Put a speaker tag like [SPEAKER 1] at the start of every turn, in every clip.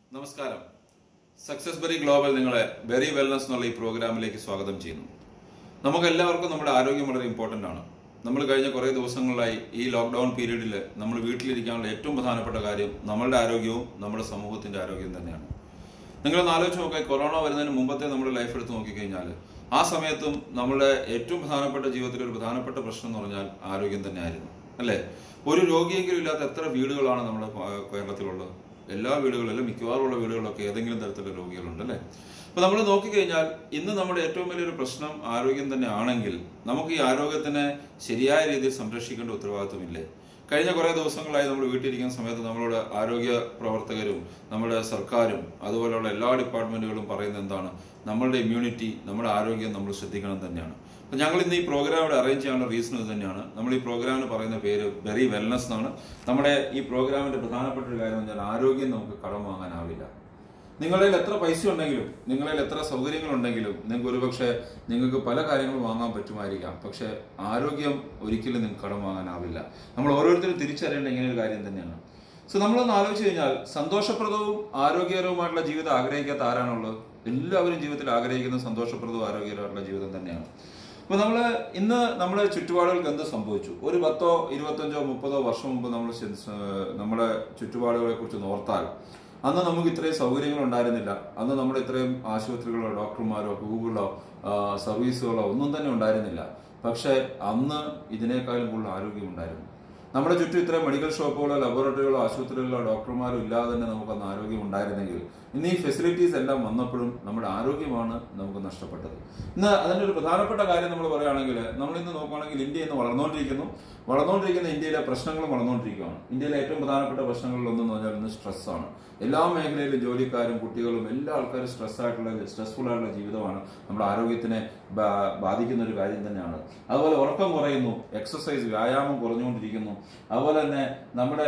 [SPEAKER 1] നമസ്കാരം success berry global നിങ്ങളെ berry wellness എന്നുള്ള ഈ പ്രോഗ്രാമിലേക്ക് സ്വാഗതം ചെയ്യുന്നു നമുക്ക് എല്ലാവർക്കും നമ്മുടെ ആരോഗ്യം വളരെ ഇമ്പോർട്ടൻ്റ് ആണ് നമ്മൾ കഴിഞ്ഞ കുറേ ദിവസങ്ങളായി ഈ ലോക്ക്ഡൗൺ പീരീഡിൽ നമ്മൾ വീട്ടിലിരിക്കാനുള്ള ഏറ്റവും പ്രധാനപ്പെട്ട കാര്യം നമ്മളുടെ ആരോഗ്യവും നമ്മുടെ സമൂഹത്തിന്റെ ആരോഗ്യം തന്നെയാണ് നിങ്ങളൊന്ന് ആലോചിച്ച് നോക്കുക കൊറോണ വരുന്നതിന് മുമ്പത്തെ നമ്മുടെ ലൈഫ് എടുത്ത് നോക്കിക്കഴിഞ്ഞാൽ ആ സമയത്തും നമ്മുടെ ഏറ്റവും പ്രധാനപ്പെട്ട ജീവിതത്തിലെ ഒരു പ്രധാനപ്പെട്ട പ്രശ്നം എന്ന് പറഞ്ഞാൽ ആരോഗ്യം തന്നെയായിരുന്നു അല്ലേ ഒരു രോഗിയെങ്കിലും ഇല്ലാത്ത എത്ര വീടുകളാണ് നമ്മുടെ പ- കേരളത്തിലുള്ളത് എല്ലാ വീടുകളിലും മിക്കവാറും ഉള്ള വീടുകളിലൊക്കെ ഏതെങ്കിലും തരത്തിലുള്ള രോഗികളുണ്ട് അല്ലേ അപ്പൊ നമ്മൾ നോക്കിക്കഴിഞ്ഞാൽ ഇന്ന് നമ്മുടെ ഏറ്റവും വലിയൊരു പ്രശ്നം ആരോഗ്യം തന്നെ ആണെങ്കിൽ നമുക്ക് ഈ ആരോഗ്യത്തിനെ ശരിയായ രീതിയിൽ സംരക്ഷിക്കേണ്ട ഉത്തരവാദിത്വമില്ലേ കഴിഞ്ഞ കുറേ ദിവസങ്ങളായി നമ്മൾ വീട്ടിലിരിക്കുന്ന സമയത്ത് നമ്മളോട് ആരോഗ്യ പ്രവർത്തകരും നമ്മുടെ സർക്കാരും അതുപോലെയുള്ള എല്ലാ ഡിപ്പാർട്ട്മെന്റുകളും പറയുന്നത് എന്താണ് നമ്മളുടെ ഇമ്മ്യൂണിറ്റി നമ്മുടെ ആരോഗ്യം നമ്മൾ ശ്രദ്ധിക്കണം തന്നെയാണ് അപ്പൊ ഞങ്ങൾ ഇന്ന് ഈ പ്രോഗ്രാം ഇവിടെ അറേഞ്ച് ചെയ്യാനുള്ള റീസൺ ഇത് തന്നെയാണ് നമ്മൾ ഈ പ്രോഗ്രാമിന് പറയുന്ന പേര് വെറി വെൽനസ് എന്നാണ് നമ്മുടെ ഈ പ്രോഗ്രാമിന്റെ പ്രധാനപ്പെട്ട ഒരു കാര്യം എന്ന് പറഞ്ഞാൽ ആരോഗ്യം നമുക്ക് കടം വാങ്ങാനാവില്ല നിങ്ങളുടെ കയ്യിൽ എത്ര പൈസ ഉണ്ടെങ്കിലും നിങ്ങളുടെ കയ്യിൽ എത്ര സൗകര്യങ്ങൾ ഉണ്ടെങ്കിലും നിങ്ങൾക്ക് ഒരുപക്ഷെ നിങ്ങൾക്ക് പല കാര്യങ്ങളും വാങ്ങാൻ പറ്റുമായിരിക്കാം പക്ഷെ ആരോഗ്യം ഒരിക്കലും നിങ്ങൾക്ക് കടം വാങ്ങാനാവില്ല നമ്മൾ ഓരോരുത്തരും തിരിച്ചറിയേണ്ട ഇങ്ങനെ ഒരു കാര്യം തന്നെയാണ് സോ നമ്മളൊന്ന് ആലോചിച്ച് കഴിഞ്ഞാൽ സന്തോഷപ്രദവും ആരോഗ്യകരവുമായിട്ടുള്ള ജീവിതം ആഗ്രഹിക്കാത്ത ആരാണുള്ളത് എല്ലാവരും ജീവിതത്തിൽ ആഗ്രഹിക്കുന്ന സന്തോഷപ്രദവും ആരോഗ്യകരമായിട്ടുള്ള ജീവിതം തന്നെയാണ് അപ്പൊ നമ്മള് ഇന്ന് നമ്മുടെ ചുറ്റുപാടുകൾക്ക് എന്ത് സംഭവിച്ചു ഒരു പത്തോ ഇരുപത്തഞ്ചോ മുപ്പതോ വർഷം മുമ്പ് നമ്മൾ നമ്മുടെ ചുറ്റുപാടുകളെ കുറിച്ച് ഓർത്താൽ അന്ന് നമുക്ക് ഇത്രയും സൗകര്യങ്ങൾ ഉണ്ടായിരുന്നില്ല അന്ന് നമ്മുടെ ഇത്രയും ആശുപത്രികളോ ഡോക്ടർമാരോ ഗൂഗിളോ ആ, സർവീസുകളോ ഒന്നും തന്നെ ഉണ്ടായിരുന്നില്ല പക്ഷെ അന്ന് ഇതിനേക്കാളും കൂടുതൽ ആരോഗ്യം ഉണ്ടായിരുന്നു നമ്മുടെ ചുറ്റും ഇത്രയും മെഡിക്കൽ ഷോപ്പുകളോ ലബോറട്ടറികളോ ആശുപത്രികളോ ഡോക്ടർമാരോ ഇല്ലാതെ തന്നെ നമുക്ക് അന്ന് ആരോഗ്യം ഉണ്ടായിരുന്നെങ്കിൽ ഇന്ന് ഈ ഫെസിലിറ്റീസ് എല്ലാം വന്നപ്പോഴും നമ്മുടെ ആരോഗ്യമാണ് നമുക്ക് നഷ്ടപ്പെട്ടത് ഇന്ന് അതിന്റെ ഒരു പ്രധാനപ്പെട്ട കാര്യം നമ്മൾ പറയുകയാണെങ്കിൽ നമ്മൾ ഇന്ന് നോക്കുകയാണെങ്കിൽ ഇന്ത്യ ഇന്ന് വളർന്നുകൊണ്ടിരിക്കുന്നു വളർന്നുകൊണ്ടിരിക്കുന്ന ഇന്ത്യയിലെ പ്രശ്നങ്ങളും വളർന്നുകൊണ്ടിരിക്കുകയാണ് ഇന്ത്യയിലെ ഏറ്റവും പ്രധാനപ്പെട്ട പ്രശ്നങ്ങളിൽ ഒന്നെന്ന് പറഞ്ഞാൽ ഇന്ന് സ്ട്രെസ്സാണ് എല്ലാ മേഖലയിലും ജോലിക്കാരും കുട്ടികളും എല്ലാ ആൾക്കാരും സ്ട്രെസ് ആയിട്ടുള്ള സ്ട്രെസ്ഫുൾ ആയിട്ടുള്ള ജീവിതമാണ് നമ്മുടെ ആരോഗ്യത്തിനെ ബാ- ബാധിക്കുന്ന ഒരു കാര്യം തന്നെയാണ് അതുപോലെ ഉറക്കം കുറയുന്നു എക്സസൈസ് വ്യായാമം കുറഞ്ഞുകൊണ്ടിരിക്കുന്നു അതുപോലെ തന്നെ നമ്മുടെ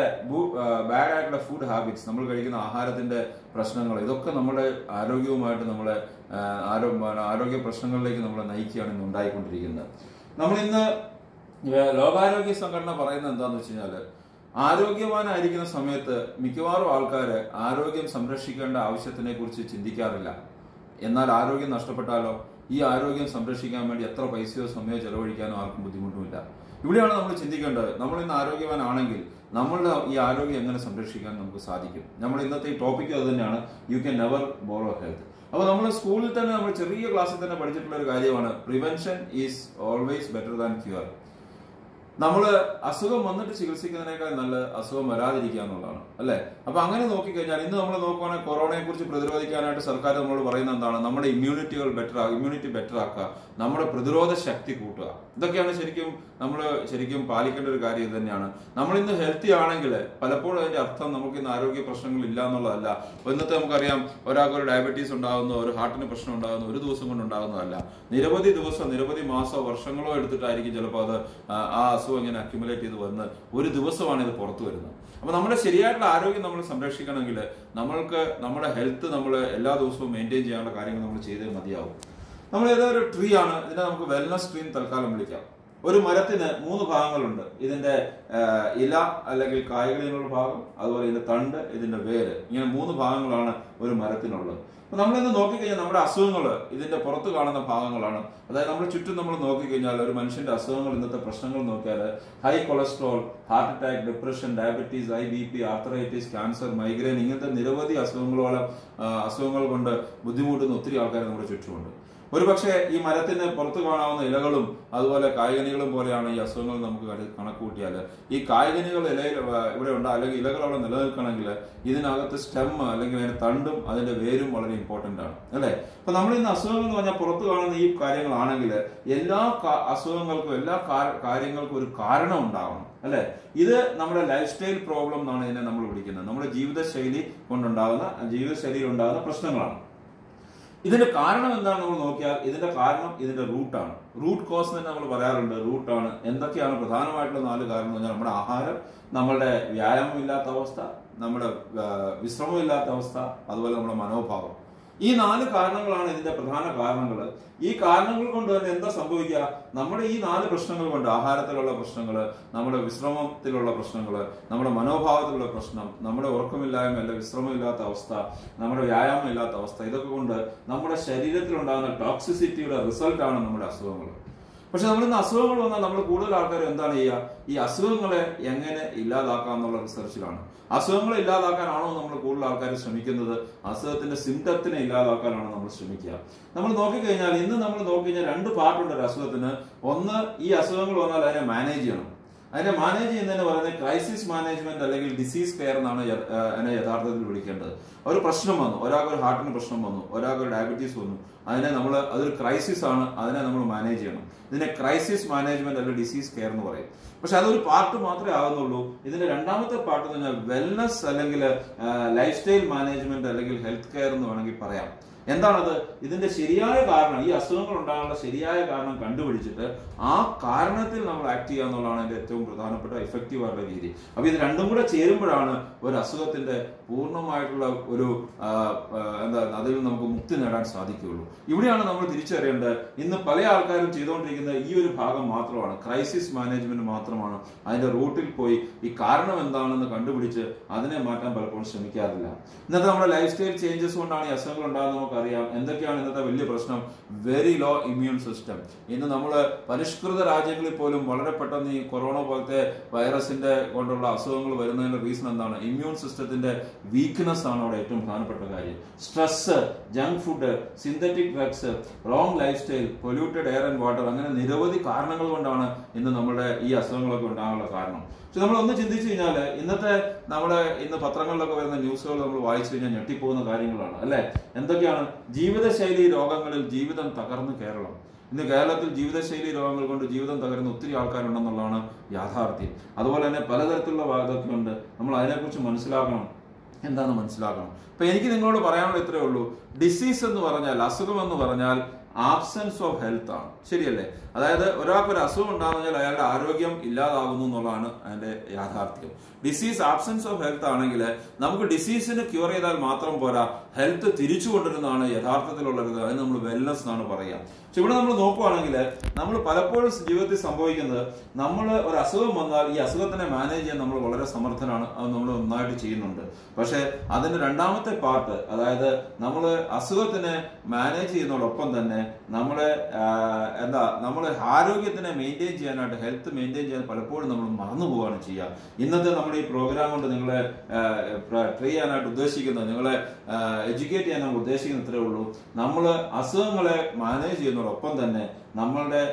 [SPEAKER 1] ബാഡ് ആയിട്ടുള്ള ഫുഡ് ഹാബിറ്റ്സ് നമ്മൾ കഴിക്കുന്ന ആഹാരത്തിന്റെ പ്രശ്നങ്ങൾ ഇതൊക്കെ നമ്മുടെ ആരോഗ്യവുമായിട്ട് നമ്മളെ ആ, ആരോ- ആരോഗ്യ പ്രശ്നങ്ങളിലേക്ക് നമ്മളെ നയിക്കുകയാണ് ഇന്ന് ഉണ്ടായിക്കൊണ്ടിരിക്കുന്നത് നമ്മൾ ഇന്ന് ലോകാരോഗ്യ സംഘടന പറയുന്നത് എന്താന്ന് വെച്ച് കഴിഞ്ഞാല് ആരോഗ്യവാനായിരിക്കുന്ന സമയത്ത് മിക്കവാറും ആൾക്കാര് ആരോഗ്യം സംരക്ഷിക്കേണ്ട ആവശ്യത്തിനെ കുറിച്ച് ചിന്തിക്കാറില്ല എന്നാൽ ആരോഗ്യം നഷ്ടപ്പെട്ടാലോ ഈ ആരോഗ്യം സംരക്ഷിക്കാൻ വേണ്ടി എത്ര പൈസയോ സമയമോ ചെലവഴിക്കാനോ ആർക്കും ബുദ്ധിമുട്ടുമില്ല ഇവിടെയാണ് നമ്മൾ ചിന്തിക്കേണ്ടത് നമ്മൾ ഇന്ന് ആരോഗ്യവാനാണെങ്കിൽ നമ്മളുടെ ഈ ആരോഗ്യം എങ്ങനെ സംരക്ഷിക്കാൻ നമുക്ക് സാധിക്കും നമ്മൾ ഇന്നത്തെ ഈ ടോപ്പിക് അത് തന്നെയാണ് you can never borrow health അപ്പോൾ നമ്മൾ സ്കൂളിൽ തന്നെ നമ്മൾ ചെറിയ ക്ലാസ്സിൽ തന്നെ പഠിച്ചിട്ടുള്ള ഒരു കാര്യമാണ് prevention is always better than cure നമ്മൾ അസുഖം വന്നിട്ട് ചികിത്സിക്കുന്നതിനേക്കാൾ നല്ല അസുഖം വരാതിരിക്കുക എന്നുള്ളതാണ് അല്ലെ അപ്പൊ അങ്ങനെ നോക്കിക്കഴിഞ്ഞാൽ ഇന്ന് നമ്മൾ നോക്കുവാണെങ്കിൽ കൊറോണയെ കുറിച്ച് പ്രതിരോധിക്കാനായിട്ട് സർക്കാർ നമ്മളോട് പറയുന്നത് എന്താണ് നമ്മുടെ ഇമ്മ്യൂണിറ്റികൾ ബെറ്റർ ഇമ്മ്യൂണിറ്റി ബെറ്റർ ആക്കുക നമ്മുടെ പ്രതിരോധ ശക്തി കൂട്ടുക ഇതൊക്കെയാണ് ശരിക്കും നമ്മൾ ശരിക്കും പാലിക്കേണ്ട ഒരു കാര്യം ഇത് തന്നെയാണ് നമ്മൾ ഇന്ന് ഹെൽത്തി ആണെങ്കിൽ പലപ്പോഴും അതിന്റെ അർത്ഥം നമുക്ക് ഇന്ന് ആരോഗ്യ പ്രശ്നങ്ങൾ ഇല്ല എന്നുള്ളതല്ല അപ്പൊ ഇന്നത്തെ നമുക്കറിയാം ഒരാൾക്ക് ഒരു ഡയബറ്റീസ് ഉണ്ടാകുന്നു ഒരു ഹാർട്ടിന് പ്രശ്നം ഉണ്ടാകുന്നു ഒരു ദിവസം കൊണ്ട് ഉണ്ടാകുന്നതല്ല നിരവധി ദിവസം നിരവധി മാസമോ വർഷങ്ങളോ എടുത്തിട്ടായിരിക്കും ചിലപ്പോൾ അത് ആ ആ അസുഖം ഇങ്ങനെ അക്യുമുലേറ്റ് ചെയ്ത് വന്ന് ഒരു ദിവസമാണ് ഇത് പുറത്തു വരുന്നത് അപ്പൊ നമ്മുടെ ശരിയായിട്ടുള്ള ആരോഗ്യം നമ്മൾ സംരക്ഷിക്കണമെങ്കിൽ നമ്മൾക്ക് നമ്മുടെ ഹെൽത്ത് നമ്മൾ എല്ലാ ദിവസവും മെയിൻറ്റെയിൻ ചെയ്യാനുള്ള കാര്യങ്ങൾ നമ്മൾ ചെയ്തേ മതിയാവും നമ്മൾ ഏതോ ഒരു ട്രീ ആണ് ഇതിനെ നമുക്ക് വെൽനസ് ട്രീ എന്ന് തൽക്കാലം വിളിക്കാം ഒരു മരത്തിന് മൂന്ന് ഭാഗങ്ങളുണ്ട് ഇതിന്റെ ആ, ഇല അല്ലെങ്കിൽ കായ്കളിലുള്ള ഭാഗം അതുപോലെ ഇതിന്റെ തണ്ട് ഇതിന്റെ വേര് ഇങ്ങനെ മൂന്ന് ഭാഗങ്ങളാണ് ഒരു മരത്തിനുള്ളത് അപ്പൊ നമ്മളിന്ന് നോക്കിക്കഴിഞ്ഞാൽ നമ്മുടെ അസുഖങ്ങൾ ഇതിന്റെ പുറത്ത് കാണുന്ന ഭാഗങ്ങളാണ് അതായത് നമ്മൾ ചുറ്റും നമ്മൾ നോക്കിക്കഴിഞ്ഞാൽ ഒരു മനുഷ്യന്റെ അസുഖങ്ങൾ ഇന്നത്തെ പ്രശ്നങ്ങൾ നോക്കിയാൽ high cholesterol heart attack depression diabetes I B P arthritis cancer migraine ഇങ്ങനത്തെ നിരവധി അസുഖങ്ങളോളം ആ, അസുഖങ്ങൾ കൊണ്ട് ബുദ്ധിമുട്ടുന്ന ഒത്തിരി ആൾക്കാർ നമ്മുടെ ചുറ്റുമുണ്ട് ഒരുപക്ഷെ ഈ മരത്തിന് പുറത്ത് കാണാവുന്ന ഇലകളും അതുപോലെ കായ്കനികളും പോലെയാണ് ഈ അസുഖങ്ങൾ നമുക്ക് കണ- കണക്ക് കൂട്ടിയാൽ ഈ കായ്കനികൾ ഇലയിൽ ആ, ഇവിടെ ഉണ്ട് അല്ലെങ്കിൽ ഇലകൾ അവിടെ നിലനിൽക്കണമെങ്കിൽ ഇതിനകത്ത് സ്റ്റെം അല്ലെങ്കിൽ അതിന്റെ തണ്ടും അതിന്റെ വേരും വളരെ ഇമ്പോർട്ടന്റ് ആണ് അല്ലെ അപ്പൊ നമ്മൾ ഇന്ന് അസുഖങ്ങൾ എന്ന് പറഞ്ഞാൽ പുറത്ത് കാണുന്ന ഈ കാര്യങ്ങളാണെങ്കിൽ എല്ലാ കാ- അസുഖങ്ങൾക്കും എല്ലാ കാ- കാര്യങ്ങൾക്കും ഒരു കാരണം ഉണ്ടാവണം അല്ലെ ഇത് നമ്മുടെ ലൈഫ് സ്റ്റൈൽ പ്രോബ്ലം എന്നാണ് ഇതിനെ നമ്മൾ വിളിക്കുന്നത് നമ്മുടെ ജീവിതശൈലി കൊണ്ടുണ്ടാകുന്ന ജീവിതശൈലിയിൽ ഉണ്ടാകുന്ന പ്രശ്നങ്ങളാണ് ഇതിന്റെ കാരണം എന്താണെന്ന് നമ്മൾ നോക്കിയാൽ ഇതിന്റെ കാരണം ഇതിന്റെ റൂട്ടാണ് റൂട്ട് കോസ് തന്നെ നമ്മൾ പറയാറുണ്ട് റൂട്ടാണ് എന്തൊക്കെയാണ് പ്രധാനമായിട്ടുള്ള നാല് കാരണം എന്ന് പറഞ്ഞാൽ നമ്മുടെ ആഹാരം നമ്മുടെ വ്യായാമം ഇല്ലാത്ത അവസ്ഥ നമ്മുടെ ആ, വിശ്രമം ഇല്ലാത്ത അവസ്ഥ അതുപോലെ നമ്മുടെ മനോഭാവം ഈ നാല് കാരണങ്ങളാണ് ഇതിന്റെ പ്രധാന കാരണങ്ങൾ ഈ കാരണങ്ങൾ കൊണ്ട് തന്നെ എന്താ സംഭവിക്കുക നമ്മുടെ ഈ നാല് പ്രശ്നങ്ങൾ കൊണ്ട് ആഹാരത്തിലുള്ള പ്രശ്നങ്ങൾ നമ്മുടെ വിശ്രമത്തിലുള്ള പ്രശ്നങ്ങൾ നമ്മുടെ മനോഭാവത്തിലുള്ള പ്രശ്നം നമ്മുടെ ഉറക്കമില്ലായ്മ അല്ല വിശ്രമമില്ലാത്ത അവസ്ഥ നമ്മുടെ വ്യായാമം ഇല്ലാത്ത അവസ്ഥ ഇതൊക്കെ കൊണ്ട് നമ്മുടെ ശരീരത്തിലുണ്ടാകുന്ന ടോക്സിസിറ്റിയുടെ റിസൾട്ടാണ് നമ്മുടെ അസുഖങ്ങൾ പക്ഷെ നമ്മൾ ഇന്ന് അസുഖങ്ങൾ വന്നാൽ നമ്മൾ കൂടുതൽ ആൾക്കാർ എന്താണ് ചെയ്യുക ഈ അസുഖങ്ങളെ എങ്ങനെ ഇല്ലാതാക്കാം എന്നുള്ള റിസർച്ചിലാണ് അസുഖങ്ങളെ ഇല്ലാതാക്കാനാണോ നമ്മൾ കൂടുതൽ ആൾക്കാർ ശ്രമിക്കുന്നത് അസുഖത്തിന്റെ സിംറ്റത്തിനെ ഇല്ലാതാക്കാനാണോ നമ്മൾ ശ്രമിക്കുക നമ്മൾ നോക്കിക്കഴിഞ്ഞാൽ ഇന്ന് നമ്മൾ നോക്കിക്കഴിഞ്ഞാൽ രണ്ട് പാർട്ടുണ്ട് ഒരു അസുഖത്തിന് ഒന്ന് ഈ അസുഖങ്ങൾ വന്നാൽ അതിനെ മാനേജ് ചെയ്യണം അതിനെ മാനേജ് ചെയ്യുന്നതിന് പറയുന്നത് ക്രൈസിസ് മാനേജ്മെന്റ് അല്ലെങ്കിൽ ഡിസീസ് കെയർ എന്നാണ് യ- ആ, അതിനെ യഥാർത്ഥത്തിൽ വിളിക്കേണ്ടത് ഒരു പ്രശ്നം വന്നു ഒരാൾക്ക് ഒരു ഹാർട്ടിന് പ്രശ്നം വന്നു ഒരാൾക്ക് ഒരു ഡയബറ്റീസ് വന്നു അതിനെ നമ്മൾ അതൊരു ക്രൈസിസ് ആണ് അതിനെ നമ്മൾ മാനേജ് ചെയ്യണം ഇതിനെ ക്രൈസിസ് മാനേജ്മെന്റ് അല്ലെങ്കിൽ ഡിസീസ് കെയർ എന്ന് പറയും പക്ഷെ അതൊരു പാർട്ട് മാത്രമേ ആകുന്നുള്ളൂ ഇതിന്റെ രണ്ടാമത്തെ പാർട്ട് എന്ന് പറഞ്ഞാൽ വെൽനസ് അല്ലെങ്കിൽ ലൈഫ് സ്റ്റൈൽ മാനേജ്മെന്റ് അല്ലെങ്കിൽ ഹെൽത്ത് കെയർ എന്ന് വേണമെങ്കിൽ പറയാം എന്താണത് ഇതിന്റെ ശരിയായ കാരണം ഈ അസുഖങ്ങൾ ഉണ്ടാകാനുള്ള ശരിയായ കാരണം കണ്ടുപിടിച്ചിട്ട് ആ കാരണത്തിൽ നമ്മൾ ആക്ട് ചെയ്യുക എന്നുള്ളതാണ് അതിന്റെ ഏറ്റവും പ്രധാനപ്പെട്ട എഫക്റ്റീവ് ആയിട്ടുള്ള രീതി അപ്പൊ ഇത് രണ്ടും കൂടെ ചേരുമ്പോഴാണ് ഒരു അസുഖത്തിന്റെ പൂർണ്ണമായിട്ടുള്ള ഒരു ആ, ആ, എന്താ അതിൽ നമുക്ക് മുക്തി നേടാൻ സാധിക്കുകയുള്ളൂ ഇവിടെയാണ് നമ്മൾ തിരിച്ചറിയേണ്ടത് ഇന്ന് പല ആൾക്കാരും ചെയ്തുകൊണ്ടിരിക്കുന്ന ഈ ഒരു ഭാഗം മാത്രമാണ് ക്രൈസിസ് മാനേജ്മെന്റ് മാത്രമാണ് അതിന്റെ റൂട്ടിൽ പോയി ഈ കാരണം എന്താണെന്ന് കണ്ടുപിടിച്ച് അതിനെ മാറ്റാൻ പലപ്പോഴും ശ്രമിക്കാറില്ല ഇന്നത്തെ നമ്മുടെ ലൈഫ് സ്റ്റൈൽ ചേഞ്ചസ് കൊണ്ടാണ് ഈ അസുഖങ്ങൾ ഉണ്ടാകുന്നത് നമുക്കറിയാം എന്തൊക്കെയാണ് ഇന്നത്തെ വലിയ പ്രശ്നം വെരി ലോ ഇമ്മ്യൂൺ സിസ്റ്റം ഇന്ന് നമ്മൾ പരിഷ്കൃത രാജ്യങ്ങളിൽ പോലും വളരെ പെട്ടെന്ന് ഈ കൊറോണ പോലത്തെ വൈറസിന്റെ കൊണ്ടുള്ള അസുഖങ്ങൾ വരുന്നതിന്റെ റീസൺ എന്താണ് ഇമ്മ്യൂൺ സിസ്റ്റത്തിന്റെ വീക്ക്നെസ് ആണ് അവിടെ ഏറ്റവും പ്രധാനപ്പെട്ട കാര്യം stress junk food synthetic drugs wrong lifestyle polluted air and water അങ്ങനെ നിരവധി കാരണങ്ങൾ കൊണ്ടാണ് ഇന്ന് നമ്മുടെ ഈ അസുഖങ്ങളൊക്കെ ഉണ്ടാകാനുള്ള കാരണം പക്ഷെ നമ്മൾ ഒന്ന് ചിന്തിച്ചു കഴിഞ്ഞാൽ ഇന്നത്തെ നമ്മുടെ ഇന്ന് പത്രങ്ങളിലൊക്കെ വരുന്ന ന്യൂസുകൾ നമ്മൾ വായിച്ചു കഴിഞ്ഞാൽ ഞെട്ടിപ്പോകുന്ന കാര്യങ്ങളാണ് അല്ലെ എന്തൊക്കെയാണ് ജീവിതശൈലി രോഗങ്ങളിൽ ജീവിതം തകർന്ന് കേരളം ഇന്ന് കേരളത്തിൽ ജീവിതശൈലി രോഗങ്ങൾ കൊണ്ട് ജീവിതം തകരുന്ന ഒത്തിരി ആൾക്കാരുണ്ടെന്നുള്ളതാണ് യാഥാർത്ഥ്യം അതുപോലെ തന്നെ പലതരത്തിലുള്ള വാദമൊക്കെ ഉണ്ട് നമ്മൾ അതിനെക്കുറിച്ച് മനസ്സിലാക്കണം എന്താണെന്ന് മനസ്സിലാക്കണം അപ്പൊ എനിക്ക് നിങ്ങളോട് പറയാനുള്ള ഇത്രയേ ഉള്ളൂ ഡിസീസ് എന്ന് പറഞ്ഞാൽ അസുഖം എന്ന് പറഞ്ഞാൽ ആബ്സെൻസ് ഓഫ് ഹെൽത്ത് ആണ് ശരിയല്ലേ അതായത് ഒരാൾക്ക് ഒരു അസുഖം ഉണ്ടാകുന്ന കഴിഞ്ഞാൽ അയാളുടെ ആരോഗ്യം ഇല്ലാതാകുന്നു എന്നുള്ളതാണ് അതിന്റെ യാഥാർത്ഥ്യം ഡിസീസ് ആബ്സെൻസ് ഓഫ് ഹെൽത്ത് ആണെങ്കിൽ നമുക്ക് ഡിസീസിന് ക്യൂർ ചെയ്താൽ മാത്രം പോരാ ഹെൽത്ത് തിരിച്ചു കൊണ്ടുവരുന്നതാണ് യഥാർത്ഥത്തിലുള്ളത് അതിന് നമ്മൾ വെൽനസ് എന്നാണ് പറയുക പക്ഷെ ഇവിടെ നമ്മൾ നോക്കുവാണെങ്കിൽ നമ്മൾ പലപ്പോഴും ജീവിതത്തിൽ സംഭവിക്കുന്നത് നമ്മൾ ഒരു അസുഖം വന്നാൽ ഈ അസുഖത്തിനെ മാനേജ് ചെയ്യാൻ നമ്മൾ വളരെ സമർത്ഥനാണ് അത് നമ്മൾ നന്നായിട്ട് ചെയ്യുന്നുണ്ട് പക്ഷെ അതിന്റെ രണ്ടാമത്തെ പാർട്ട് അതായത് നമ്മൾ അസുഖത്തിനെ മാനേജ് ചെയ്യുന്നതോടൊപ്പം തന്നെ നമ്മളെ ആ, എന്താ നമ്മൾ ആരോഗ്യത്തിനെ മെയിൻറ്റെയിൻ ചെയ്യാനായിട്ട് ഹെൽത്ത് മെയിൻറ്റെയിൻ ചെയ്യാൻ പലപ്പോഴും നമ്മൾ മറന്നു പോവുകയാണ് ചെയ്യുക ഇന്നത്തെ നമ്മുടെ ഈ പ്രോഗ്രാം കൊണ്ട് നിങ്ങളെ ട്രൈ ചെയ്യാനായിട്ട് ഉദ്ദേശിക്കുന്നത് നിങ്ങളെ എഡ്യൂക്കേറ്റ് ചെയ്യാൻ നമ്മൾ ഉദ്ദേശിക്കുന്നത് ഇത്രേ ഉള്ളൂ നമ്മൾ അസുഖങ്ങളെ മാനേജ് ചെയ്യുന്നതോടൊപ്പം തന്നെ നമ്മളുടെ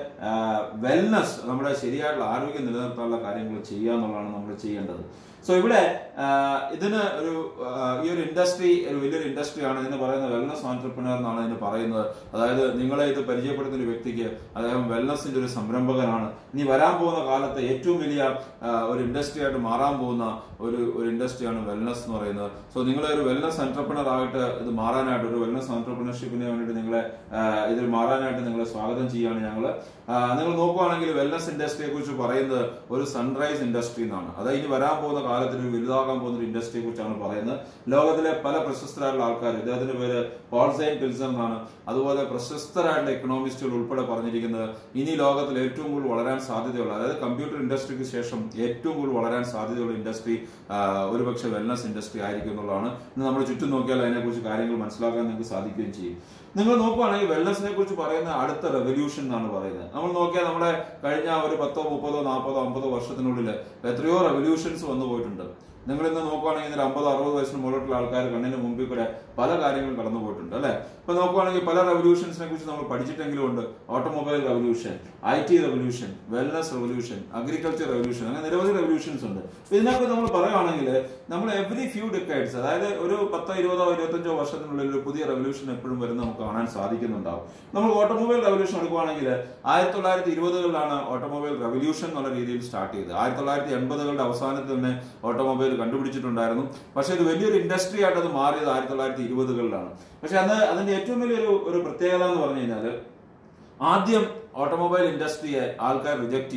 [SPEAKER 1] വെൽനസ് നമ്മുടെ ശരിയായിട്ടുള്ള ആരോഗ്യം നിലനിർത്താനുള്ള കാര്യങ്ങൾ ചെയ്യുക എന്നുള്ളതാണ് നമ്മൾ ചെയ്യേണ്ടത് സോ ഇവിടെ ആ, ഇതിന് ഒരു ആ, ഈ ഒരു ഇൻഡസ്ട്രി ഒരു വലിയൊരു ഇൻഡസ്ട്രിയാണ് ഇതിന് പറയുന്നത് വെൽനസ് ഓൺടർപ്രണർ എന്നാണ് ഇതിന് പറയുന്നത് അതായത് നിങ്ങളെ ഇത് പരിചയപ്പെടുത്തുന്ന ഒരു വ്യക്തിക്ക് അദ്ദേഹം വെൽനസിന്റെ ഒരു സംരംഭകനാണ് ഇനി വരാൻ പോകുന്ന കാലത്ത് ഏറ്റവും വലിയ ആ, ഒരു ഇൻഡസ്ട്രി ആയിട്ട് മാറാൻ പോകുന്ന ഒരു ഒരു ഇൻഡസ്ട്രിയാണ് വെൽനസ് എന്ന് പറയുന്നത് സോ നിങ്ങളെ ഒരു വെൽനസ് എന്റർപ്രണർ ആയിട്ട് ഇത് മാറാനായിട്ട് ഒരു വെൽനസ് എന്റർപ്രണർഷിപ്പിന് വേണ്ടിയിട്ട് നിങ്ങളെ ആ, ഇതിൽ മാറാനായിട്ട് നിങ്ങളെ സ്വാഗതം ചെയ്യുകയാണ് ഞങ്ങൾ നിങ്ങൾ നോക്കുവാണെങ്കിൽ വെൽനസ് ഇൻഡസ്ട്രിയെ കുറിച്ച് പറയുന്നത് ഒരു സൺറൈസ് ഇൻഡസ്ട്രി എന്നാണ് അതായത് ഇനി വരാൻ പോകുന്ന കാലത്ത് ഒരു വലുതാകാൻ പോകുന്ന ഒരു ഇൻഡസ്ട്രിയെ കുറിച്ചാണ് പറയുന്നത് ലോകത്തിലെ പല പ്രശസ്തരായിട്ടുള്ള ആൾക്കാർ ഇദ്ദേഹത്തിന്റെ പേര് പോൾസൈൻ പിൽസൺ എന്നാണ് അതുപോലെ പ്രശസ്തരായിട്ടുള്ള എക്കണോമിസ്റ്റുകൾ ഉൾപ്പെടെ പറഞ്ഞിരിക്കുന്നത് ഇനി ലോകത്തിൽ ഏറ്റവും കൂടുതൽ വളരാൻ സാധ്യതയുള്ള അതായത് കമ്പ്യൂട്ടർ ഇൻഡസ്ട്രിക്ക് ശേഷം ഏറ്റവും കൂടുതൽ വളരാൻ സാധ്യതയുള്ള ഇൻഡസ്ട്രി ഒരുപക്ഷെ വെൽനസ് ഇൻഡസ്ട്രി ആയിരിക്കും എന്നുള്ളതാണ് ഇന്ന് നമ്മൾ ചുറ്റും നോക്കിയാൽ അതിനെക്കുറിച്ച് കാര്യങ്ങൾ മനസ്സിലാക്കാൻ നിങ്ങൾക്ക് സാധിക്കുകയും ചെയ്യും നിങ്ങൾ നോക്കുവാണെങ്കിൽ വെൽനസിനെ കുറിച്ച് പറയുന്ന അടുത്ത റെവല്യൂഷൻ എന്നാണ് പറയുന്നത് നമ്മൾ നോക്കിയാൽ നമ്മുടെ കഴിഞ്ഞ ഒരു പത്തോ മുപ്പതോ നാൽപ്പതോ അമ്പതോ വർഷത്തിനുള്ളിൽ എത്രയോ റെവല്യൂഷൻസ് വന്നു പോയിട്ടുണ്ട് നിങ്ങൾ ഇന്ന് നോക്കുവാണെങ്കിൽ ഇതിൽ അമ്പത് അറുപത് വയസ്സിന് മുകളിലുള്ള ആൾക്കാർ കണ്ണിന് മുമ്പിൽ കൂടെ പല കാര്യങ്ങളും കടന്നു പോയിട്ടുണ്ട് അല്ലെ ഇപ്പൊ നോക്കുവാണെങ്കിൽ പല റെവല്യൂഷൻസിനെ കുറിച്ച് നമ്മൾ പഠിച്ചിട്ടെങ്കിലും ഉണ്ട് automobile revolution I T revolution wellness revolution agriculture revolution അങ്ങനെ നിരവധി റെവല്യൂഷൻസ് ഉണ്ട് അപ്പൊ ഇതിനൊക്കെ നമ്മൾ പറയുകയാണെങ്കിൽ നമ്മൾ എവറി ഫ്യൂ ഡിക്കേഡ്സ് അതായത് ഒരു പത്തോ ഇരുപതോ ഇരുപത്തഞ്ചോ വർഷത്തിനുള്ളിൽ ഒരു പുതിയ റെവല്യൂഷൻ എപ്പോഴും വരുന്ന നമുക്ക് കാണാൻ സാധിക്കുന്നുണ്ടാവും നമ്മൾ ഓട്ടോമൊബൈൽ റെവല്യൂഷൻ എടുക്കുവാണെങ്കിൽ ആയിരത്തി തൊള്ളായിരത്തി ഇരുപതുകളിലാണ് ഓട്ടോമൊബൈൽ റെവല്യൂഷൻ എന്നുള്ള രീതിയിൽ സ്റ്റാർട്ട് ചെയ്തത് ആയിരത്തി തൊള്ളായിരത്തി എൺപതുകളുടെ അവസാനത്തിൽ തന്നെ ഓട്ടോമൊബൈൽ കണ്ടുപിടിച്ചിട്ടുണ്ടായിരുന്നു പക്ഷേ ഇത് വലിയൊരു ഇൻഡസ്ട്രി ആയിട്ട് അത് മാറിയത് ആയിരത്തി തൊള്ളായിരത്തി ഇരുപതുകളിലാണ് പക്ഷെ അന്ന് അതിന്റെ ഏറ്റവും വലിയൊരു ഒരു പ്രത്യേകത എന്ന് പറഞ്ഞു കഴിഞ്ഞാൽ ആദ്യം ഓട്ടോമൊബൈൽ ഇൻഡസ്ട്രിയെ ആൾക്കാർ റിജക്ട് ചെയ്തു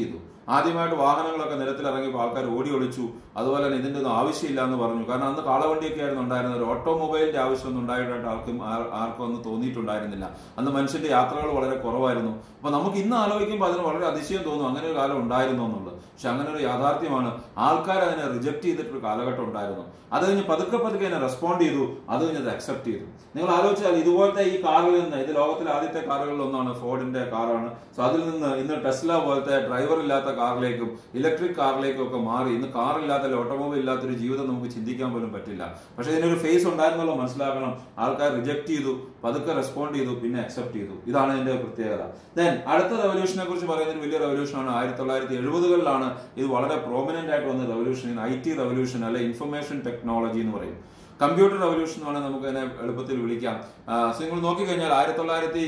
[SPEAKER 1] ആദ്യമായിട്ട് വാഹനങ്ങളൊക്കെ നിരത്തിലിറങ്ങിയപ്പോൾ ആൾക്കാർ ഓടി ഒളിച്ചു അതുപോലെ തന്നെ ഇതിന്റെ ഒന്നും ആവശ്യമില്ല എന്ന് പറഞ്ഞു കാരണം അന്ന് കാളവണ്ടിയൊക്കെ ആയിരുന്നു ഉണ്ടായിരുന്നത് ഒരു ഓട്ടോമൊബൈലിന്റെ ആവശ്യമൊന്നും ഉണ്ടായിട്ടായിട്ട് ആർക്കും ആർ- ആർക്കും ഒന്നും തോന്നിയിട്ടുണ്ടായിരുന്നില്ല അന്ന് മനുഷ്യന്റെ യാത്രകൾ വളരെ കുറവായിരുന്നു അപ്പൊ നമുക്ക് ഇന്ന് ആലോചിക്കുമ്പോൾ അതിന് വളരെ അതിശയം തോന്നും അങ്ങനെ ഒരു കാലം ഉണ്ടായിരുന്നു എന്നുള്ളത് പക്ഷെ അങ്ങനെ ഒരു യാഥാർത്ഥ്യമാണ് ആൾക്കാർ അതിനെ റിജക്ട് ചെയ്തിട്ടൊരു കാലഘട്ടം ഉണ്ടായിരുന്നു അത് കഴിഞ്ഞ് പതുക്കെ പതുക്കെ അതിനെ റെസ്പോണ്ട് ചെയ്തു അത് കഴിഞ്ഞ് അത് അക്സെപ്റ്റ് ചെയ്തു നിങ്ങൾ ആലോചിച്ചാൽ ഇതുപോലത്തെ ഈ കാറിൽ നിന്ന് ഇത് ലോകത്തിലെ ആദ്യത്തെ കാറുകളിൽ ഒന്നാണ് ഫോർഡിന്റെ കാറാണ് സോ അതിൽ നിന്ന് ഇന്ന് ടെസ്ല പോലത്തെ ഡ്രൈവർ ഇല്ലാത്ത കാറിലേക്കും ഇലക്ട്രിക് കാറിലേക്കും ഒക്കെ മാറി ഇന്ന് കാറില്ലാത്ത ഓട്ടോമൊബൈൽ ഇല്ലാത്തൊരു ജീവിതം നമുക്ക് ചിന്തിക്കാൻ പോലും പറ്റില്ല പക്ഷെ ഇതിനൊരു ഫേസ് ഉണ്ടായിരുന്നല്ലോ മനസ്സിലാക്കണം ആൾക്കാർ റിജക്ട് ചെയ്തു പതുക്കെ റെസ്പോണ്ട് ചെയ്തു പിന്നെ അക്സെപ്റ്റ് ചെയ്തു ഇതാണ് ഇതിന്റെ പ്രത്യേകത ദെൻ അടുത്ത റെവല്യൂഷനെ കുറിച്ച് പറയുന്ന ഒരു വലിയ റെവല്യൂഷനാണ് ആയിരത്തി തൊള്ളായിരത്തി എഴുപതുകളിലാണ് ഇത് വളരെ പ്രോമിനന്റ് ആയിട്ട് വന്ന റെവല്യൂഷൻ ഐ ടി റെവല്യൂഷൻ അല്ലെ ഇൻഫർമേഷൻ ടെക്നോളജി എന്ന് പറയും കമ്പ്യൂട്ടർ റവല്യൂഷൻ എന്ന് വേണമെങ്കിൽ നമുക്ക് അതിനെ എളുപ്പത്തിൽ വിളിക്കാം സോ നിങ്ങൾ നോക്കിക്കഴിഞ്ഞാൽ ആയിരത്തി തൊള്ളായിരത്തി